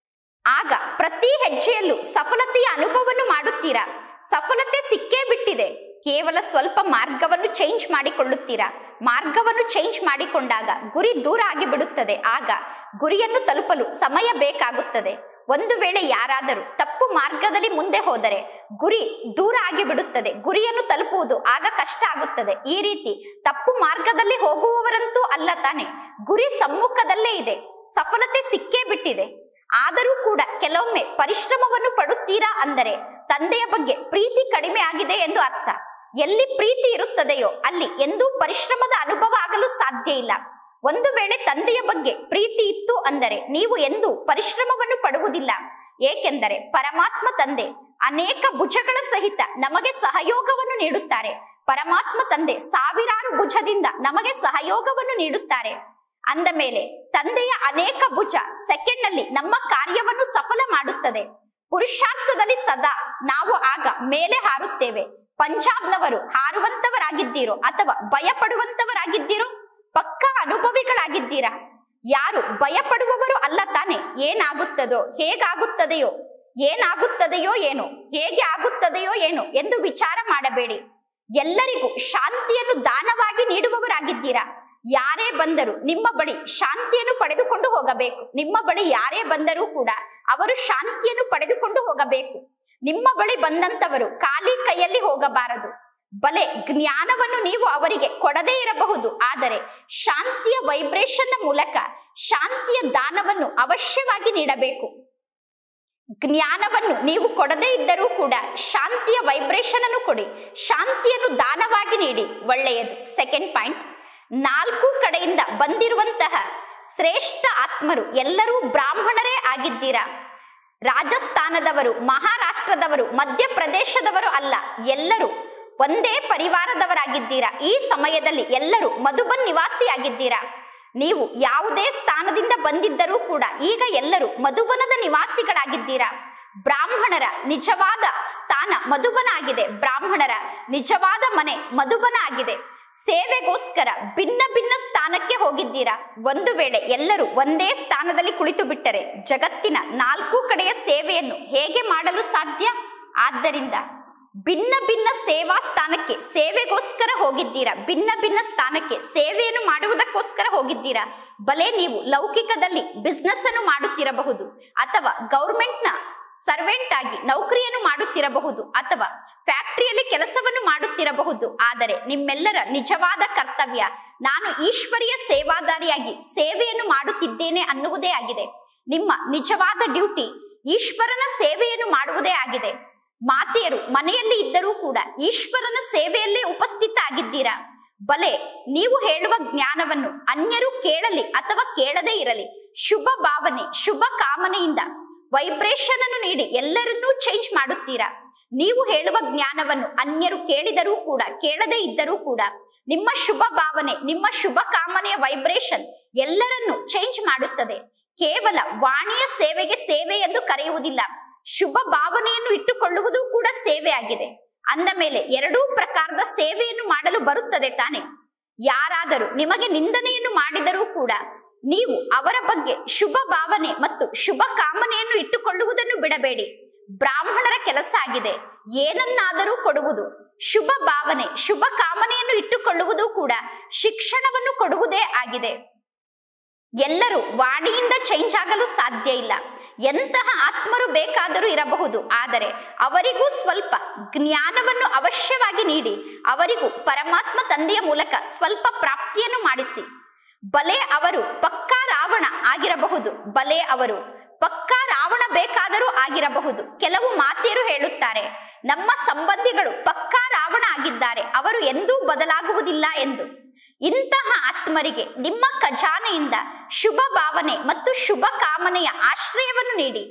ಆಗ ಪ್ರತಿ ಹೆಜ್ಜೆಯಲ್ಲೂ ಸಫಲತೆಯ ಅನುಭವವನ್ನು ಮಾಡುತ್ತೀರಾ ಸಫಲತೆ ಸಿಕ್ಕೇ ಬಿಟ್ಟಿದೆ ಕೇವಲ ಸ್ವಲ್ಪ ಮಾರ್ಗವನ್ನು ಚೇಂಜ್ ಮಾಡಿಕೊಳ್ಳುತ್ತೀರಾ ಮಾರ್ಗವನ್ನು ಚೇಂಜ್ ಮಾಡಿಕೊಂಡಾಗ ಗುರಿ ದೂರ ಆಗಿಬಿಡುತ್ತದೆ ಆಗ ಗುರಿಯನ್ನು ತಲುಪಲು ಸಮಯ ಬೇಕಾಗುತ್ತದೆ ಒಂದು ವೇಳೆ ಯಾರಾದರೂ ತಪ್ಪು ಮಾರ್ಗದಲ್ಲಿ ಮುಂದೆ ಹೋದರೆ ಗುರಿ ದೂರ ಆಗಿಬಿಡುತ್ತದೆ ಗುರಿಯನ್ನು ತಲುಪುವುದು ಆಗ ಕಷ್ಟ ಆಗುತ್ತದೆ ಈ ರೀತಿ ತಪ್ಪು ಮಾರ್ಗದಲ್ಲಿ ಹೋಗುವವರಂತೂ ಅಲ್ಲ ತಾನೆ ಗುರಿ ಸಮ್ಮುಖದಲ್ಲೇ ಇದೆ ಸಫಲತೆ ಸಿಕ್ಕೇ ಬಿಟ್ಟಿದೆ ಆದರೂ ಕೂಡ ಕೆಲವೊಮ್ಮೆ ಪರಿಶ್ರಮವನ್ನು ಪಡುತ್ತೀರಾ ಅಂದರೆ ತಂದೆಯ ಬಗ್ಗೆ ಪ್ರೀತಿ ಕಡಿಮೆ ಆಗಿದೆ ಎಂದು ಅರ್ಥ ಎಲ್ಲಿ ಪ್ರೀತಿ ಇರುತ್ತದೆಯೋ ಅಲ್ಲಿ ಎಂದೂ ಪರಿಶ್ರಮದ ಅನುಭವ ಆಗಲು ಸಾಧ್ಯ ಇಲ್ಲ ಒಂದು ವೇಳೆ ತಂದೆಯ ಬಗ್ಗೆ ಪ್ರೀತಿ ಇತ್ತು ಅಂದರೆ ನೀವು ಎಂದೂ ಪರಿಶ್ರಮವನ್ನು ಪಡುವುದಿಲ್ಲ ಏಕೆಂದರೆ ಪರಮಾತ್ಮ ತಂದೆ ಅನೇಕ ಭುಜಗಳ ಸಹಿತ ನಮಗೆ ಸಹಯೋಗವನ್ನು ನೀಡುತ್ತಾರೆ ಪರಮಾತ್ಮ ತಂದೆ ಸಾವಿರಾರು ಭುಜದಿಂದ ನಮಗೆ ಸಹಯೋಗವನ್ನು ನೀಡುತ್ತಾರೆ ಅಂದ ಮೇಲೆ ತಂದೆಯ ಅನೇಕ ಭುಜ ಸೆಕೆಂಡ್ ನಲ್ಲಿ ನಮ್ಮ ಕಾರ್ಯವನ್ನು ಸಫಲ ಮಾಡುತ್ತದೆ ಪುರುಷಾರ್ಥದಲ್ಲಿ ಸದಾ ನಾವು ಆಗ ಮೇಲೆ ಹಾರುತ್ತೇವೆ ಪಂಜಾಬ್ನವರು ಹಾರುವಂತವರಾಗಿದ್ದೀರೋ ಅಥವಾ ಭಯ ಪಡುವಂತವರಾಗಿದ್ದೀರೋ ಪಕ್ಕ ಅನುಭವಿಗಳಾಗಿದ್ದೀರಾ ಯಾರು ಭಯ ಪಡುವವರು ಅಲ್ಲ ತಾನೆ ಏನಾಗುತ್ತದೋ ಹೇಗಾಗುತ್ತದೆಯೋ ಏನಾಗುತ್ತದೆಯೋ ಏನೋ ಹೇಗೆ ಆಗುತ್ತದೆಯೋ ಏನೋ ಎಂದು ವಿಚಾರ ಮಾಡಬೇಡಿ ಎಲ್ಲರಿಗೂ ಶಾಂತಿಯನ್ನು ದಾನವಾಗಿ ನೀಡುವವರಾಗಿದ್ದೀರಾ ಯಾರೇ ಬಂದರೂ ನಿಮ್ಮ ಬಳಿ ಶಾಂತಿಯನ್ನು ಪಡೆದುಕೊಂಡು ಹೋಗಬೇಕು ನಿಮ್ಮ ಬಳಿ ಯಾರೇ ಬಂದರೂ ಕೂಡ ಅವರು ಶಾಂತಿಯನ್ನು ಪಡೆದುಕೊಂಡು ಹೋಗಬೇಕು ನಿಮ್ಮ ಬಳಿ ಬಂದಂತವರು ಖಾಲಿ ಕೈಯಲ್ಲಿ ಹೋಗಬಾರದು ಬಲೆ ಜ್ಞಾನವನ್ನು ನೀವು ಅವರಿಗೆ ಕೊಡದೇ ಇರಬಹುದು ಆದರೆ ಶಾಂತಿಯ ವೈಬ್ರೇಷನ್ ಮೂಲಕ ಶಾಂತಿಯ ದಾನವನ್ನು ಅವಶ್ಯವಾಗಿ ನೀಡಬೇಕು ಜ್ಞಾನವನ್ನು ನೀವು ಕೊಡದೇ ಇದ್ದರೂ ಕೂಡ ಶಾಂತಿಯ ವೈಬ್ರೇಷನ್ ಅನ್ನು ಕೊಡಿ ಶಾಂತಿಯನ್ನು ದಾನವಾಗಿ ನೀಡಿ ಒಳ್ಳೆಯದು ಸೆಕೆಂಡ್ ಪಾಯಿಂಟ್ ನಾಲ್ಕು ಕಡೆಯಿಂದ ಬಂದಿರುವಂತಹ ಶ್ರೇಷ್ಠ ಆತ್ಮರು ಎಲ್ಲರೂ ಬ್ರಾಹ್ಮಣರೇ ಆಗಿದ್ದೀರಾ ರಾಜಸ್ಥಾನದವರು ಮಹಾರಾಷ್ಟ್ರದವರು ಮಧ್ಯಪ್ರದೇಶದವರು ಅಲ್ಲ ಎಲ್ಲರೂ ಒಂದೇ ಪರಿವಾರದವರಾಗಿದ್ದೀರಾ ಈ ಸಮಯದಲ್ಲಿ ಎಲ್ಲರೂ ಮಧುಬನ್ ನಿವಾಸಿಯಾಗಿದ್ದೀರಾ ನೀವು ಯಾವುದೇ ಸ್ಥಾನದಿಂದ ಬಂದಿದ್ದರೂ ಕೂಡ ಈಗ ಎಲ್ಲರೂ ಮಧುಬನದ ನಿವಾಸಿಗಳಾಗಿದ್ದೀರಾ ಬ್ರಾಹ್ಮಣರ ನಿಜವಾದ ಸ್ಥಾನ ಮಧುಬನ ಆಗಿದೆ ಬ್ರಾಹ್ಮಣರ ನಿಜವಾದ ಮನೆ ಮಧುಬನ ಆಗಿದೆ ಸೇವೆಗೋಸ್ಕರ ಭಿನ್ನ ಭಿನ್ನ ಸ್ಥಾನಕ್ಕೆ ಹೋಗಿದ್ದೀರಾ ಒಂದು ವೇಳೆ ಎಲ್ಲರೂ ಒಂದೇ ಸ್ಥಾನದಲ್ಲಿ ಕುಳಿತು ಬಿಟ್ಟರೆ ಜಗತ್ತಿನ ನಾಲ್ಕು ಕಡೆಯ ಸೇವೆಯನ್ನು ಹೇಗೆ ಮಾಡಲು ಸಾಧ್ಯ ಆದ್ದರಿಂದ ಭಿನ್ನ ಭಿನ್ನ ಸೇವಾ ಸ್ಥಾನಕ್ಕೆ ಸೇವೆಗೋಸ್ಕರ ಹೋಗಿದ್ದೀರಾ ಭಿನ್ನ ಭಿನ್ನ ಸ್ಥಾನಕ್ಕೆ ಸೇವೆಯನ್ನು ಮಾಡುವುದಕ್ಕೋಸ್ಕರ ಹೋಗಿದ್ದೀರಾ ಬಲೆ ನೀವು ಲೌಕಿಕದಲ್ಲಿ ಬಿಸ್ನೆಸ್ ಅನ್ನು ಮಾಡುತ್ತಿರಬಹುದು ಅಥವಾ ಗೌರ್ಮೆಂಟ್ನ ಸರ್ವೆಂಟ್ ಆಗಿ ನೌಕರಿಯನ್ನು ಮಾಡುತ್ತಿರಬಹುದು ಅಥವಾ ಫ್ಯಾಕ್ಟರಿಯಲ್ಲಿ ಕೆಲಸವನ್ನು ಮಾಡುತ್ತಿರಬಹುದು ಆದರೆ ನಿಮ್ಮೆಲ್ಲರ ನಿಜವಾದ ಕರ್ತವ್ಯ ನಾನು ಈಶ್ವರಿಯ ಸೇವಾದಾರಿಯಾಗಿ ಸೇವೆಯನ್ನು ಮಾಡುತ್ತಿದ್ದೇನೆ ಅನ್ನುವುದೇ ಆಗಿದೆ ನಿಮ್ಮ ನಿಜವಾದ ಡ್ಯೂಟಿ ಈಶ್ವರನ ಸೇವೆಯನ್ನು ಮಾಡುವುದೇ ಆಗಿದೆ ಮಾತೆಯರು ಮನೆಯಲ್ಲಿ ಇದ್ದರೂ ಕೂಡ ಈಶ್ವರನ ಸೇವೆಯಲ್ಲೇ ಉಪಸ್ಥಿತ ಆಗಿದ್ದೀರಾ ಬಲೆ ನೀವು ಹೇಳುವ ಜ್ಞಾನವನ್ನು ಅನ್ಯರು ಕೇಳಲಿ ಅಥವಾ ಕೇಳದೇ ಇರಲಿ ಶುಭ ಭಾವನೆ ಶುಭ ಕಾಮನೆಯಿಂದ ವೈಬ್ರೇಷನ್ ಅನ್ನು ನೀಡಿ ಎಲ್ಲರನ್ನೂ ಚೇಂಜ್ ಮಾಡುತ್ತೀರಾ ನೀವು ಹೇಳುವ ಜ್ಞಾನವನ್ನು ಅನ್ಯರು ಕೇಳಿದರೂ ಕೂಡ ಕೇಳದೇ ಇದ್ದರೂ ಕೂಡ ನಿಮ್ಮ ಶುಭ ಭಾವನೆ ನಿಮ್ಮ ಶುಭ ಕಾಮನೆಯ ವೈಬ್ರೇಷನ್ ಎಲ್ಲರನ್ನು ಚೇಂಜ್ ಮಾಡುತ್ತದೆ ಕೇವಲ ವಾಣಿಯ ಸೇವೆಗೆ ಸೇವೆ ಎಂದು ಕರೆಯುವುದಿಲ್ಲ ಶುಭ ಭಾವನೆಯನ್ನು ಇಟ್ಟುಕೊಳ್ಳುವುದು ಕೂಡ ಸೇವೆ ಆಗಿದೆ ಅಂದ ಮೇಲೆ ಎರಡೂ ಪ್ರಕಾರದ ಸೇವೆಯನ್ನು ಮಾಡಲು ಬರುತ್ತದೆ ತಾನೆ ಯಾರಾದರೂ ನಿಮಗೆ ನಿಂದನೆಯನ್ನು ಮಾಡಿದರೂ ಕೂಡ ನೀವು ಅವರ ಬಗ್ಗೆ ಶುಭ ಭಾವನೆ ಮತ್ತು ಶುಭ ಕಾಮನೆಯನ್ನು ಇಟ್ಟುಕೊಳ್ಳುವುದನ್ನು ಬಿಡಬೇಡಿ ಬ್ರಾಹ್ಮಣರ ಕೆಲಸ ಆಗಿದೆ ಏನನ್ನಾದರೂ ಕೊಡುವುದು ಶುಭ ಭಾವನೆ ಶುಭ ಕಾಮನೆಯನ್ನು ಇಟ್ಟುಕೊಳ್ಳುವುದು ಕೂಡ ಶಿಕ್ಷಣವನ್ನು ಕೊಡುವುದೇ ಆಗಿದೆ ಎಲ್ಲರೂ ವಾಣಿಯಿಂದ ಚೇಂಜ್ ಆಗಲು ಸಾಧ್ಯ ಇಲ್ಲ ಎಂತಹ ಆತ್ಮರು ಬೇಕಾದರೂ ಇರಬಹುದು ಆದರೆ ಅವರಿಗೂ ಸ್ವಲ್ಪ ಜ್ಞಾನವನ್ನು ಅವಶ್ಯವಾಗಿ ನೀಡಿ ಅವರಿಗೂ ಪರಮಾತ್ಮ ತಂದೆಯ ಮೂಲಕ ಸ್ವಲ್ಪ ಪ್ರಾಪ್ತಿಯನ್ನು ಮಾಡಿಸಿ ಬಲೆ ಅವರು ಪಕ್ಕಾ ರಾವಣ ಆಗಿರಬಹುದು ಬಲೆ ಅವರು ಪಕ್ಕಾ ರಾವಣ ಬೇಕಾದರೂ ಆಗಿರಬಹುದು ಕೆಲವು ಮಾತೆಯರು ಹೇಳುತ್ತಾರೆ ನಮ್ಮ ಸಂಬಂಧಿಗಳು ಪಕ್ಕಾ ರಾವಣ ಆಗಿದ್ದಾರೆ ಅವರು ಎಂದೂ ಬದಲಾಗುವುದಿಲ್ಲ ಎಂದು ಇಂತಹ ಆತ್ಮರಿಗೆ ನಿಮ್ಮ ಖಜಾನೆಯಿಂದ ಶುಭ ಭಾವನೆ ಮತ್ತು ಶುಭ ಕಾಮನೆಯ ಆಶ್ರಯವನ್ನು ನೀಡಿ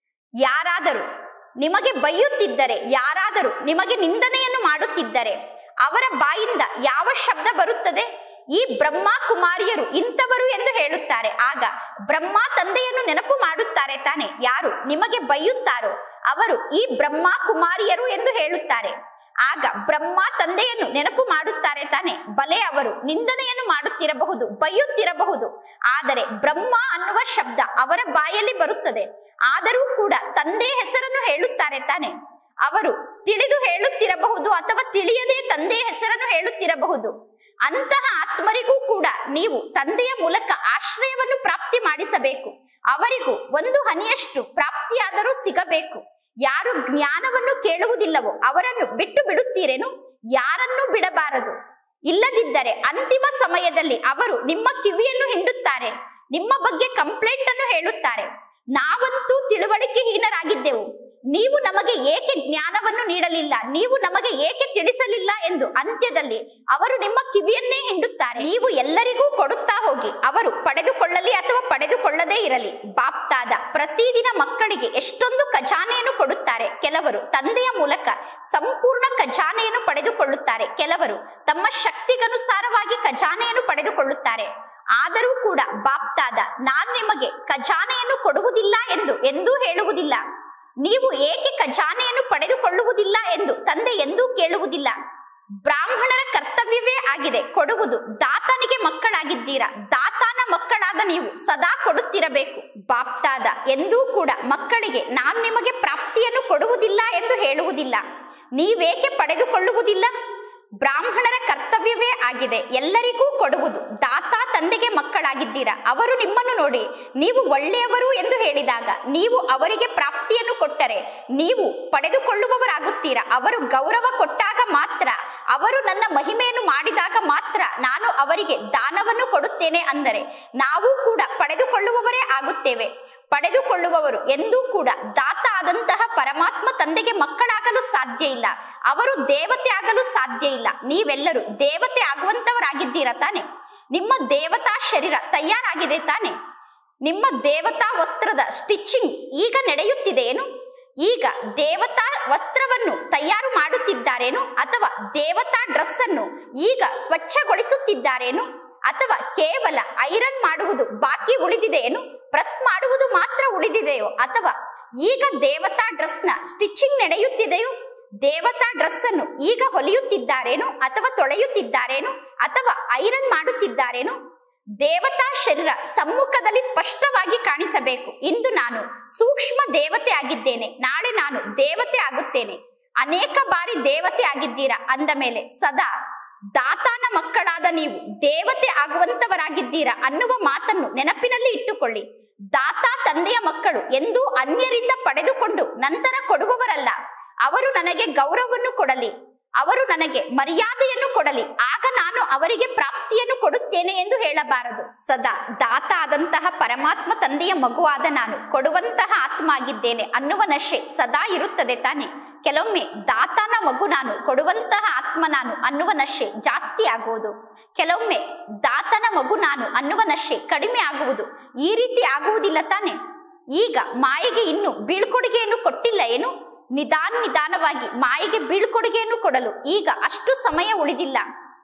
ಯಾರಾದರೂ ನಿಮಗೆ ಬೈಯುತ್ತಿದ್ದರೆ ಯಾರಾದರೂ ನಿಮಗೆ ನಿಂದನೆಯನ್ನು ಮಾಡುತ್ತಿದ್ದರೆ ಅವರ ಬಾಯಿಂದ ಯಾವ ಶಬ್ದ ಬರುತ್ತದೆ ಈ ಬ್ರಹ್ಮ ಕುಮಾರಿಯರು ಇಂಥವರು ಎಂದು ಹೇಳುತ್ತಾರೆ ಆಗ ಬ್ರಹ್ಮ ತಂದೆಯನ್ನು ನೆನಪು ಮಾಡುತ್ತಾರೆ ತಾನೆ ಯಾರು ನಿಮಗೆ ಬೈಯುತ್ತಾರೋ ಅವರು ಈ ಬ್ರಹ್ಮ ಕುಮಾರಿಯರು ಎಂದು ಹೇಳುತ್ತಾರೆ ಆಗ ಬ್ರಹ್ಮ ತಂದೆಯನ್ನು ನೆನಪು ಮಾಡುತ್ತಾರೆ ತಾನೆ ಬಲೆ ಅವರು ನಿಂದನೆಯನ್ನು ಮಾಡುತ್ತಿರಬಹುದು ಬೈಯುತ್ತಿರಬಹುದು ಆದರೆ ಬ್ರಹ್ಮ ಅನ್ನುವ ಶಬ್ದ ಅವರ ಬಾಯಲ್ಲಿ ಬರುತ್ತದೆ ಆದರೂ ಕೂಡ ತಂದೆ ಹೆಸರನ್ನು ಹೇಳುತ್ತಾರೆ ತಾನೆ ಅವರು ತಿಳಿದು ಹೇಳುತ್ತಿರಬಹುದು ಅಥವಾ ತಿಳಿಯದೆ ತಂದೆಯ ಹೆಸರನ್ನು ಹೇಳುತ್ತಿರಬಹುದು ಅಂತಹ ಆತ್ಮರಿಗೂ ಕೂಡ ನೀವು ತಂದೆಯ ಮೂಲಕ ಆಶ್ರಯವನ್ನು ಪ್ರಾಪ್ತಿ ಮಾಡಿಸಬೇಕು ಅವರಿಗೂ ಒಂದು ಹನಿಯಷ್ಟು ಪ್ರಾಪ್ತಿಯಾದರೂ ಸಿಗಬೇಕು ಯಾರು ಜ್ಞಾನವನ್ನು ಕೇಳುವುದಿಲ್ಲವೋ ಅವರನ್ನು ಬಿಟ್ಟು ಬಿಡುತ್ತೀರೇನು ಯಾರನ್ನೂ ಬಿಡಬಾರದು ಇಲ್ಲದಿದ್ದರೆ ಅಂತಿಮ ಸಮಯದಲ್ಲಿ ಅವರು ನಿಮ್ಮ ಕಿವಿಯನ್ನು ಹಿಂಡುತ್ತಾರೆ ನಿಮ್ಮ ಬಗ್ಗೆ ಕಂಪ್ಲೇಂಟ್ ಅನ್ನು ಹೇಳುತ್ತಾರೆ ನಾವಂತೂ ತಿಳುವಳಿಕೆಹೀನರಾಗಿದ್ದೆವು ನೀವು ನಮಗೆ ಏಕೆ ಜ್ಞಾನವನ್ನು ನೀಡಲಿಲ್ಲ ನೀವು ನಮಗೆ ಏಕೆ ತಿಳಿಸಲಿಲ್ಲ ಎಂದು ಅಂತ್ಯದಲ್ಲಿ ಅವರು ನಿಮ್ಮ ಕಿವಿಯನ್ನೇ ಹಿಂಡುತ್ತಾರೆ ನೀವು ಎಲ್ಲರಿಗೂ ಕೊಡುತ್ತಾ ಹೋಗಿ ಅವರು ಪಡೆದುಕೊಳ್ಳಲಿ ಅಥವಾ ಪಡೆದುಕೊಳ್ಳದೇ ಇರಲಿ ಬಾಪ್ತಾದ ಪ್ರತಿದಿನ ಮಕ್ಕಳಿಗೆ ಎಷ್ಟೊಂದು ಖಜಾನೆಯನ್ನು ಕೊಡುತ್ತಾರೆ ಕೆಲವರು ತಂದೆಯ ಮೂಲಕ ಸಂಪೂರ್ಣ ಖಜಾನೆಯನ್ನು ಪಡೆದುಕೊಳ್ಳುತ್ತಾರೆ ಕೆಲವರು ತಮ್ಮ ಶಕ್ತಿಗನುಸಾರವಾಗಿ ಖಜಾನೆಯನ್ನು ಪಡೆದುಕೊಳ್ಳುತ್ತಾರೆ ಆದರೂ ಕೂಡ ಬಾಪ್ತಾದ ನಾನು ನಿಮಗೆ ಖಜಾನೆಯನ್ನು ಕೊಡುವುದಿಲ್ಲ ಎಂದು ಎಂದೂ ಹೇಳುವುದಿಲ್ಲ ನೀವು ಏಕೆ ಖಜಾನೆಯನ್ನು ಪಡೆದುಕೊಳ್ಳುವುದಿಲ್ಲ ಎಂದು ತಂದೆ ಎಂದೂ ಕೇಳುವುದಿಲ್ಲ ಬ್ರಾಹ್ಮಣರ ಕರ್ತವ್ಯವೇ ಆಗಿದೆ ಕೊಡುವುದು ದಾತನಿಗೆ ಮಕ್ಕಳಾಗಿದ್ದೀರಾ ದಾತಾನ ಮಕ್ಕಳಾದ ನೀವು ಸದಾ ಕೊಡುತ್ತಿರಬೇಕು ಬಾಪ್ತಾದ ಎಂದೂ ಕೂಡ ಮಕ್ಕಳಿಗೆ ನಾನು ನಿಮಗೆ ಪ್ರಾಪ್ತಿಯನ್ನು ಕೊಡುವುದಿಲ್ಲ ಎಂದು ಹೇಳುವುದಿಲ್ಲ ನೀವೇಕೆ ಪಡೆದುಕೊಳ್ಳುವುದಿಲ್ಲ ಬ್ರಾಹ್ಮಣರ ಕರ್ತವ್ಯವೇ ಆಗಿದೆ ಎಲ್ಲರಿಗೂ ಕೊಡುವುದು ದಾತ ತಂದೆಗೆ ಮಕ್ಕಳಾಗಿದ್ದೀರಾ ಅವರು ನಿಮ್ಮನ್ನು ನೋಡಿ ನೀವು ಒಳ್ಳೆಯವರು ಎಂದು ಹೇಳಿದಾಗ ನೀವು ಅವರಿಗೆ ಪ್ರಾಪ್ತಿಯನ್ನು ಕೊಟ್ಟರೆ ನೀವು ಪಡೆದುಕೊಳ್ಳುವವರಾಗುತ್ತೀರಾ ಅವರು ಗೌರವ ಕೊಟ್ಟಾಗ ಮಾತ್ರ ಅವರು ನನ್ನ ಮಹಿಮೆಯನ್ನು ಮಾಡಿದಾಗ ಮಾತ್ರ ನಾನು ಅವರಿಗೆ ದಾನವನ್ನು ಕೊಡುತ್ತೇನೆ ಅಂದರೆ ನಾವು ಕೂಡ ಪಡೆದುಕೊಳ್ಳುವವರೇ ಆಗುತ್ತೇವೆ ಪಡೆದುಕೊಳ್ಳುವವರು ಎಂದೂ ಕೂಡ ದಾತ ಆದಂತಹ ಪರಮಾತ್ಮ ತಂದೆಗೆ ಮಕ್ಕಳಾಗಲು ಸಾಧ್ಯ ಇಲ್ಲ ಅವರು ದೇವತೆ ಆಗಲು ಸಾಧ್ಯ ಇಲ್ಲ ನೀವೆಲ್ಲರೂ ದೇವತೆ ಆಗುವಂತವರಾಗಿದ್ದೀರಾ ತಾನೆ ನಿಮ್ಮ ದೇವತಾ ಶರೀರ ತಯಾರಾಗಿದೆ ತಾನೆ ನಿಮ್ಮ ದೇವತಾ ವಸ್ತ್ರದ ಸ್ಟಿಚಿಂಗ್ ಈಗ ನಡೆಯುತ್ತಿದೆಯೇನು ಈಗ ದೇವತಾ ವಸ್ತ್ರವನ್ನು ತಯಾರು ಮಾಡುತ್ತಿದ್ದಾರೇನು ಅಥವಾ ದೇವತಾ ಡ್ರೆಸ್ ಅನ್ನು ಈಗ ಸ್ವಚ್ಛಗೊಳಿಸುತ್ತಿದ್ದಾರೇನು ಅಥವಾ ಕೇವಲ ಐರನ್ ಮಾಡುವುದು ಬಾಕಿ ಉಳಿದಿದೆಯೇನು ಪ್ರೆಸ್ ಮಾಡುವುದು ಮಾತ್ರ ಉಳಿದಿದೆಯೋ ಅಥವಾ ಈಗ ದೇವತಾ ಡ್ರೆಸ್ನ ಸ್ಟಿಚಿಂಗ್ ನಡೆಯುತ್ತಿದೆಯೋ ದೇವತಾ ಡ್ರೆಸ್ ಅನ್ನು ಈಗ ಹೊಲಿಯುತ್ತಿದ್ದಾರೇನು ಅಥವಾ ತೊಳೆಯುತ್ತಿದ್ದಾರೇನು ಅಥವಾ ಐರನ್ ಮಾಡುತ್ತಿದ್ದಾರೇನು ದೇವತಾ ಶರೀರ ಸಮ್ಮುಖದಲ್ಲಿ ಸ್ಪಷ್ಟವಾಗಿ ಕಾಣಿಸಬೇಕು ಇಂದು ನಾನು ಸೂಕ್ಷ್ಮ ದೇವತೆ ಆಗಿದ್ದೇನೆ ನಾಳೆ ನಾನು ದೇವತೆ ಆಗುತ್ತೇನೆ ಅನೇಕ ಬಾರಿ ದೇವತೆ ಆಗಿದ್ದೀರಾ ಅಂದ ಮೇಲೆ ಸದಾ ದಾತಾನ ಮಕ್ಕಳಾದ ನೀವು ದೇವತೆ ಆಗುವಂತವರಾಗಿದ್ದೀರಾ ಅನ್ನುವ ಮಾತನ್ನು ನೆನಪಿನಲ್ಲಿ ಇಟ್ಟುಕೊಳ್ಳಿ ದಾತ ತಂದೆಯ ಮಕ್ಕಳು ಎಂದೂ ಅನ್ಯರಿಂದ ಪಡೆದುಕೊಂಡು ನಂತರ ಕೊಡುವವರಲ್ಲ ಅವರು ನನಗೆ ಗೌರವವನ್ನು ಕೊಡಲಿ ಅವರು ನನಗೆ ಮರ್ಯಾದೆಯನ್ನು ಕೊಡಲಿ ಆಗ ನಾನು ಅವರಿಗೆ ಪ್ರಾಪ್ತಿಯನ್ನು ಕೊಡುತ್ತೇನೆ ಎಂದು ಹೇಳಬಾರದು ಸದಾ ದಾತ ಆದಂತಹ ಪರಮಾತ್ಮ ತಂದೆಯ ಮಗುವಾದ ನಾನು ಕೊಡುವಂತಹ ಆತ್ಮ ಆಗಿದ್ದೇನೆ ಅನ್ನುವ ನಶೆ ಸದಾ ಇರುತ್ತದೆ ತಾನೆ ಕೆಲವೊಮ್ಮೆ ದಾತನ ಮಗು ನಾನು ಕೊಡುವಂತಹ ಆತ್ಮ ನಾನು ಅನ್ನುವ ನಶೆ ಜಾಸ್ತಿ ಆಗುವುದು ಕೆಲವೊಮ್ಮೆ ದಾತನ ಮಗು ನಾನು ಅನ್ನುವ ನಶೆ ಕಡಿಮೆ ಆಗುವುದು ಈ ರೀತಿ ಆಗುವುದಿಲ್ಲ ತಾನೆ ಈಗ ಮಾಯೆಗೆ ಇನ್ನು ಬೀಳ್ಕೊಡುಗೆಯನ್ನು ಕೊಟ್ಟಿಲ್ಲ ಏನು ನಿಧಾನ ನಿಧಾನವಾಗಿ ಮಾಯೆಗೆ ಬೀಳ್ಕೊಡುಗೆಯನ್ನು ಕೊಡಲು ಈಗ ಅಷ್ಟು ಸಮಯ ಉಳಿದಿಲ್ಲ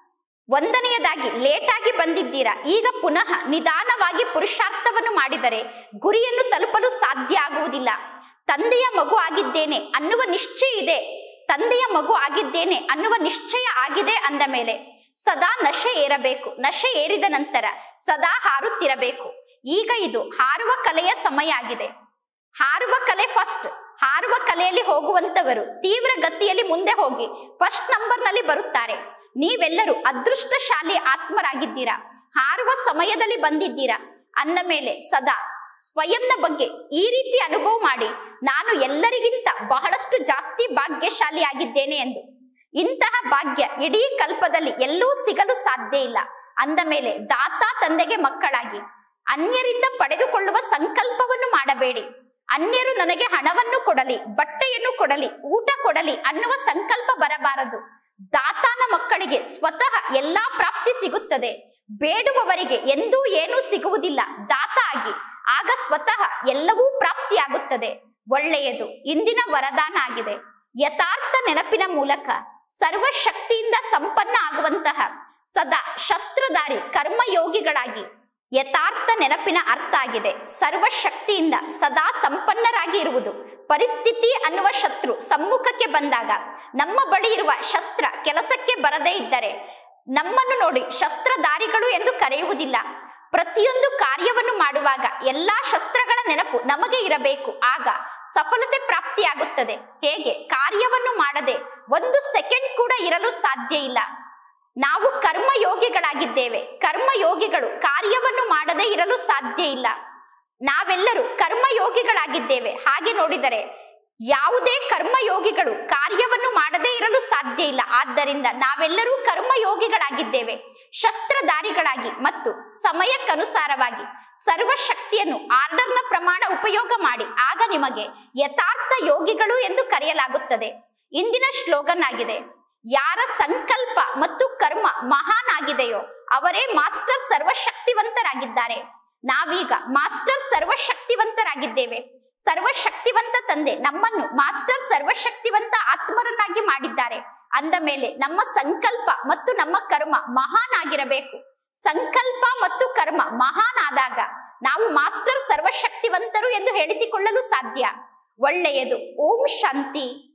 ಒಂದನೆಯದಾಗಿ ಲೇಟಾಗಿ ಬಂದಿದ್ದೀರಾ ಈಗ ಪುನಃ ನಿಧಾನವಾಗಿ ಪುರುಷಾರ್ಥವನ್ನು ಮಾಡಿದರೆ ಗುರಿಯನ್ನು ತಲುಪಲು ಸಾಧ್ಯ ಆಗುವುದಿಲ್ಲ ತಂದೆಯ ಮಗು ಆಗಿದ್ದೇನೆ ಅನ್ನುವ ನಿಶ್ಚಯ ಇದೆ ತಂದೆಯ ಮಗು ಆಗಿದ್ದೇನೆ ಅನ್ನುವ ನಿಶ್ಚಯ ಆಗಿದೆ ಅಂದ ಮೇಲೆ ಸದಾ ನಶೆ ಏರಬೇಕು ನಶೆ ಏರಿದ ನಂತರ ಸದಾ ಹಾರುತ್ತಿರಬೇಕು ಈಗ ಇದು ಹಾರುವ ಕಲೆಯ ಸಮಯ ಆಗಿದೆ ಹಾರುವ ಕಲೆ ಫಸ್ಟ್ ಹಾರುವ ಕಲೆಯಲ್ಲಿ ಹೋಗುವಂತವರು ತೀವ್ರ ಗತಿಯಲ್ಲಿ ಮುಂದೆ ಹೋಗಿ ಫಸ್ಟ್ ನಂಬರ್ನಲ್ಲಿ ಬರುತ್ತಾರೆ ನೀವೆಲ್ಲರೂ ಅದೃಷ್ಟಶಾಲಿ ಆತ್ಮರಾಗಿದ್ದೀರಾ ಹಾರುವ ಸಮಯದಲ್ಲಿ ಬಂದಿದ್ದೀರಾ ಅಂದ ಮೇಲೆ ಸದಾ ಸ್ವಯಂನ ಬಗ್ಗೆ ಈ ರೀತಿ ಅನುಭವ ಮಾಡಿ ನಾನು ಎಲ್ಲರಿಗಿಂತ ಬಹಳಷ್ಟು ಜಾಸ್ತಿ ಭಾಗ್ಯಶಾಲಿ ಆಗಿದ್ದೇನೆ ಎಂದು ಇಂತಹ ಭಾಗ್ಯ ಇಡೀ ಕಲ್ಪದಲ್ಲಿ ಎಲ್ಲೂ ಸಿಗಲು ಸಾಧ್ಯ ಇಲ್ಲ ಅಂದ ಮೇಲೆ ದಾತ ತಂದೆಗೆ ಮಕ್ಕಳಾಗಿ ಅನ್ಯರಿಂದ ಪಡೆದುಕೊಳ್ಳುವ ಸಂಕಲ್ಪವನ್ನು ಮಾಡಬೇಡಿ ಅನ್ಯರು ನನಗೆ ಹಣವನ್ನು ಕೊಡಲಿ ಬಟ್ಟೆಯನ್ನು ಕೊಡಲಿ ಊಟ ಕೊಡಲಿ ಅನ್ನುವ ಸಂಕಲ್ಪ ಬರಬಾರದು ದಾತಾನ ಮಕ್ಕಳಿಗೆ ಸ್ವತಃ ಎಲ್ಲಾ ಪ್ರಾಪ್ತಿ ಸಿಗುತ್ತದೆ ಬೇಡುವವರಿಗೆ ಎಂದೂ ಏನೂ ಸಿಗುವುದಿಲ್ಲ ದಾತ ಆಗಿ ಆಗ ಸ್ವತಃ ಎಲ್ಲವೂ ಪ್ರಾಪ್ತಿಯಾಗುತ್ತದೆ ಒಳ್ಳೆಯದು ಇಂದಿನ ವರದಾನ ಆಗಿದೆ ಯಥಾರ್ಥ ನೆನಪಿನ ಮೂಲಕ ಸರ್ವಶಕ್ತಿಯಿಂದ ಸಂಪನ್ನ ಆಗುವಂತಹ ಸದಾ ಶಸ್ತ್ರಧಾರಿ ಕರ್ಮಯೋಗಿಗಳಾಗಿ ಯಥಾರ್ಥ ನೆನಪಿನ ಅರ್ಥ ಆಗಿದೆ ಸರ್ವಶಕ್ತಿಯಿಂದ ಸದಾ ಸಂಪನ್ನರಾಗಿ ಇರುವುದು ಪರಿಸ್ಥಿತಿ ಅನ್ನುವ ಶತ್ರು ಸಮ್ಮುಖಕ್ಕೆ ಬಂದಾಗ ನಮ್ಮ ಬಳಿ ಇರುವ ಶಸ್ತ್ರ ಕೆಲಸಕ್ಕೆ ಬರದೇ ಇದ್ದರೆ ನಮ್ಮನ್ನು ನೋಡಿ ಶಸ್ತ್ರಧಾರಿಗಳು ಎಂದು ಕರೆಯುವುದಿಲ್ಲ ಪ್ರತಿಯೊಂದು ಕಾರ್ಯವನ್ನು ಮಾಡುವಾಗ ಎಲ್ಲಾ ಶಸ್ತ್ರಗಳ ನೆನಪು ನಮಗೆ ಇರಬೇಕು ಆಗ ಸಫಲತೆ ಪ್ರಾಪ್ತಿಯಾಗುತ್ತದೆ ಹೇಗೆ ಕಾರ್ಯವನ್ನು ಮಾಡದೆ ಒಂದು ಸೆಕೆಂಡ್ ಕೂಡ ಇರಲು ಸಾಧ್ಯ ಇಲ್ಲ ನಾವು ಕರ್ಮಯೋಗಿಗಳಾಗಿದ್ದೇವೆ ಕರ್ಮಯೋಗಿಗಳು ಕಾರ್ಯವನ್ನು ಮಾಡದೇ ಇರಲು ಸಾಧ್ಯ ಇಲ್ಲ ನಾವೆಲ್ಲರೂ ಕರ್ಮಯೋಗಿಗಳಾಗಿದ್ದೇವೆ ಹಾಗೆ ನೋಡಿದರೆ ಯಾವುದೇ ಕರ್ಮಯೋಗಿಗಳು ಕಾರ್ಯವನ್ನು ಮಾಡದೇ ಇರಲು ಸಾಧ್ಯ ಇಲ್ಲ ಆದ್ದರಿಂದ ನಾವೆಲ್ಲರೂ ಕರ್ಮಯೋಗಿಗಳಾಗಿದ್ದೇವೆ ಶಸ್ತ್ರಧಾರಿಗಳಾಗಿ ಮತ್ತು ಸಮಯಕ್ಕನುಸಾರವಾಗಿ ಸರ್ವಶಕ್ತಿಯನ್ನು ಆರ್ಡರ್ನ ಪ್ರಮಾಣ ಉಪಯೋಗ ಮಾಡಿ ಆಗ ನಿಮಗೆ ಯಥಾರ್ಥ ಯೋಗಿಗಳು ಎಂದು ಕರೆಯಲಾಗುತ್ತದೆ ಇಂದಿನ ಶ್ಲೋಗನ್ ಆಗಿದೆ ಯಾರ ಸಂಕಲ್ಪ ಮತ್ತು ಕರ್ಮ ಮಹಾನ್ ಆಗಿದೆಯೋ ಅವರೇ ಮಾಸ್ಟರ್ ಸರ್ವಶಕ್ತಿವಂತರಾಗಿದ್ದಾರೆ ನಾವೀಗ ಮಾಸ್ಟರ್ ಸರ್ವಶಕ್ತಿವಂತರಾಗಿದ್ದೇವೆ ಸರ್ವಶಕ್ತಿವಂತ ತಂದೆ ನಮ್ಮನ್ನು ಮಾಸ್ಟರ್ ಸರ್ವಶಕ್ತಿವಂತ ಆತ್ಮರನ್ನಾಗಿ ಮಾಡಿದ್ದಾರೆ ಅಂದ ಮೇಲೆ ನಮ್ಮ ಸಂಕಲ್ಪ ಮತ್ತು ನಮ್ಮ ಕರ್ಮ ಮಹಾನ್ ಆಗಿರಬೇಕು ಸಂಕಲ್ಪ ಮತ್ತು ಕರ್ಮ ಮಹಾನ್ ಆದಾಗ ನಾವು ಮಾಸ್ಟರ್ ಸರ್ವಶಕ್ತಿವಂತರು ಎಂದು ಹೇಳಿಸಿಕೊಳ್ಳಲು ಸಾಧ್ಯ ಒಳ್ಳೆಯದು ಓಂ ಶಾಂತಿ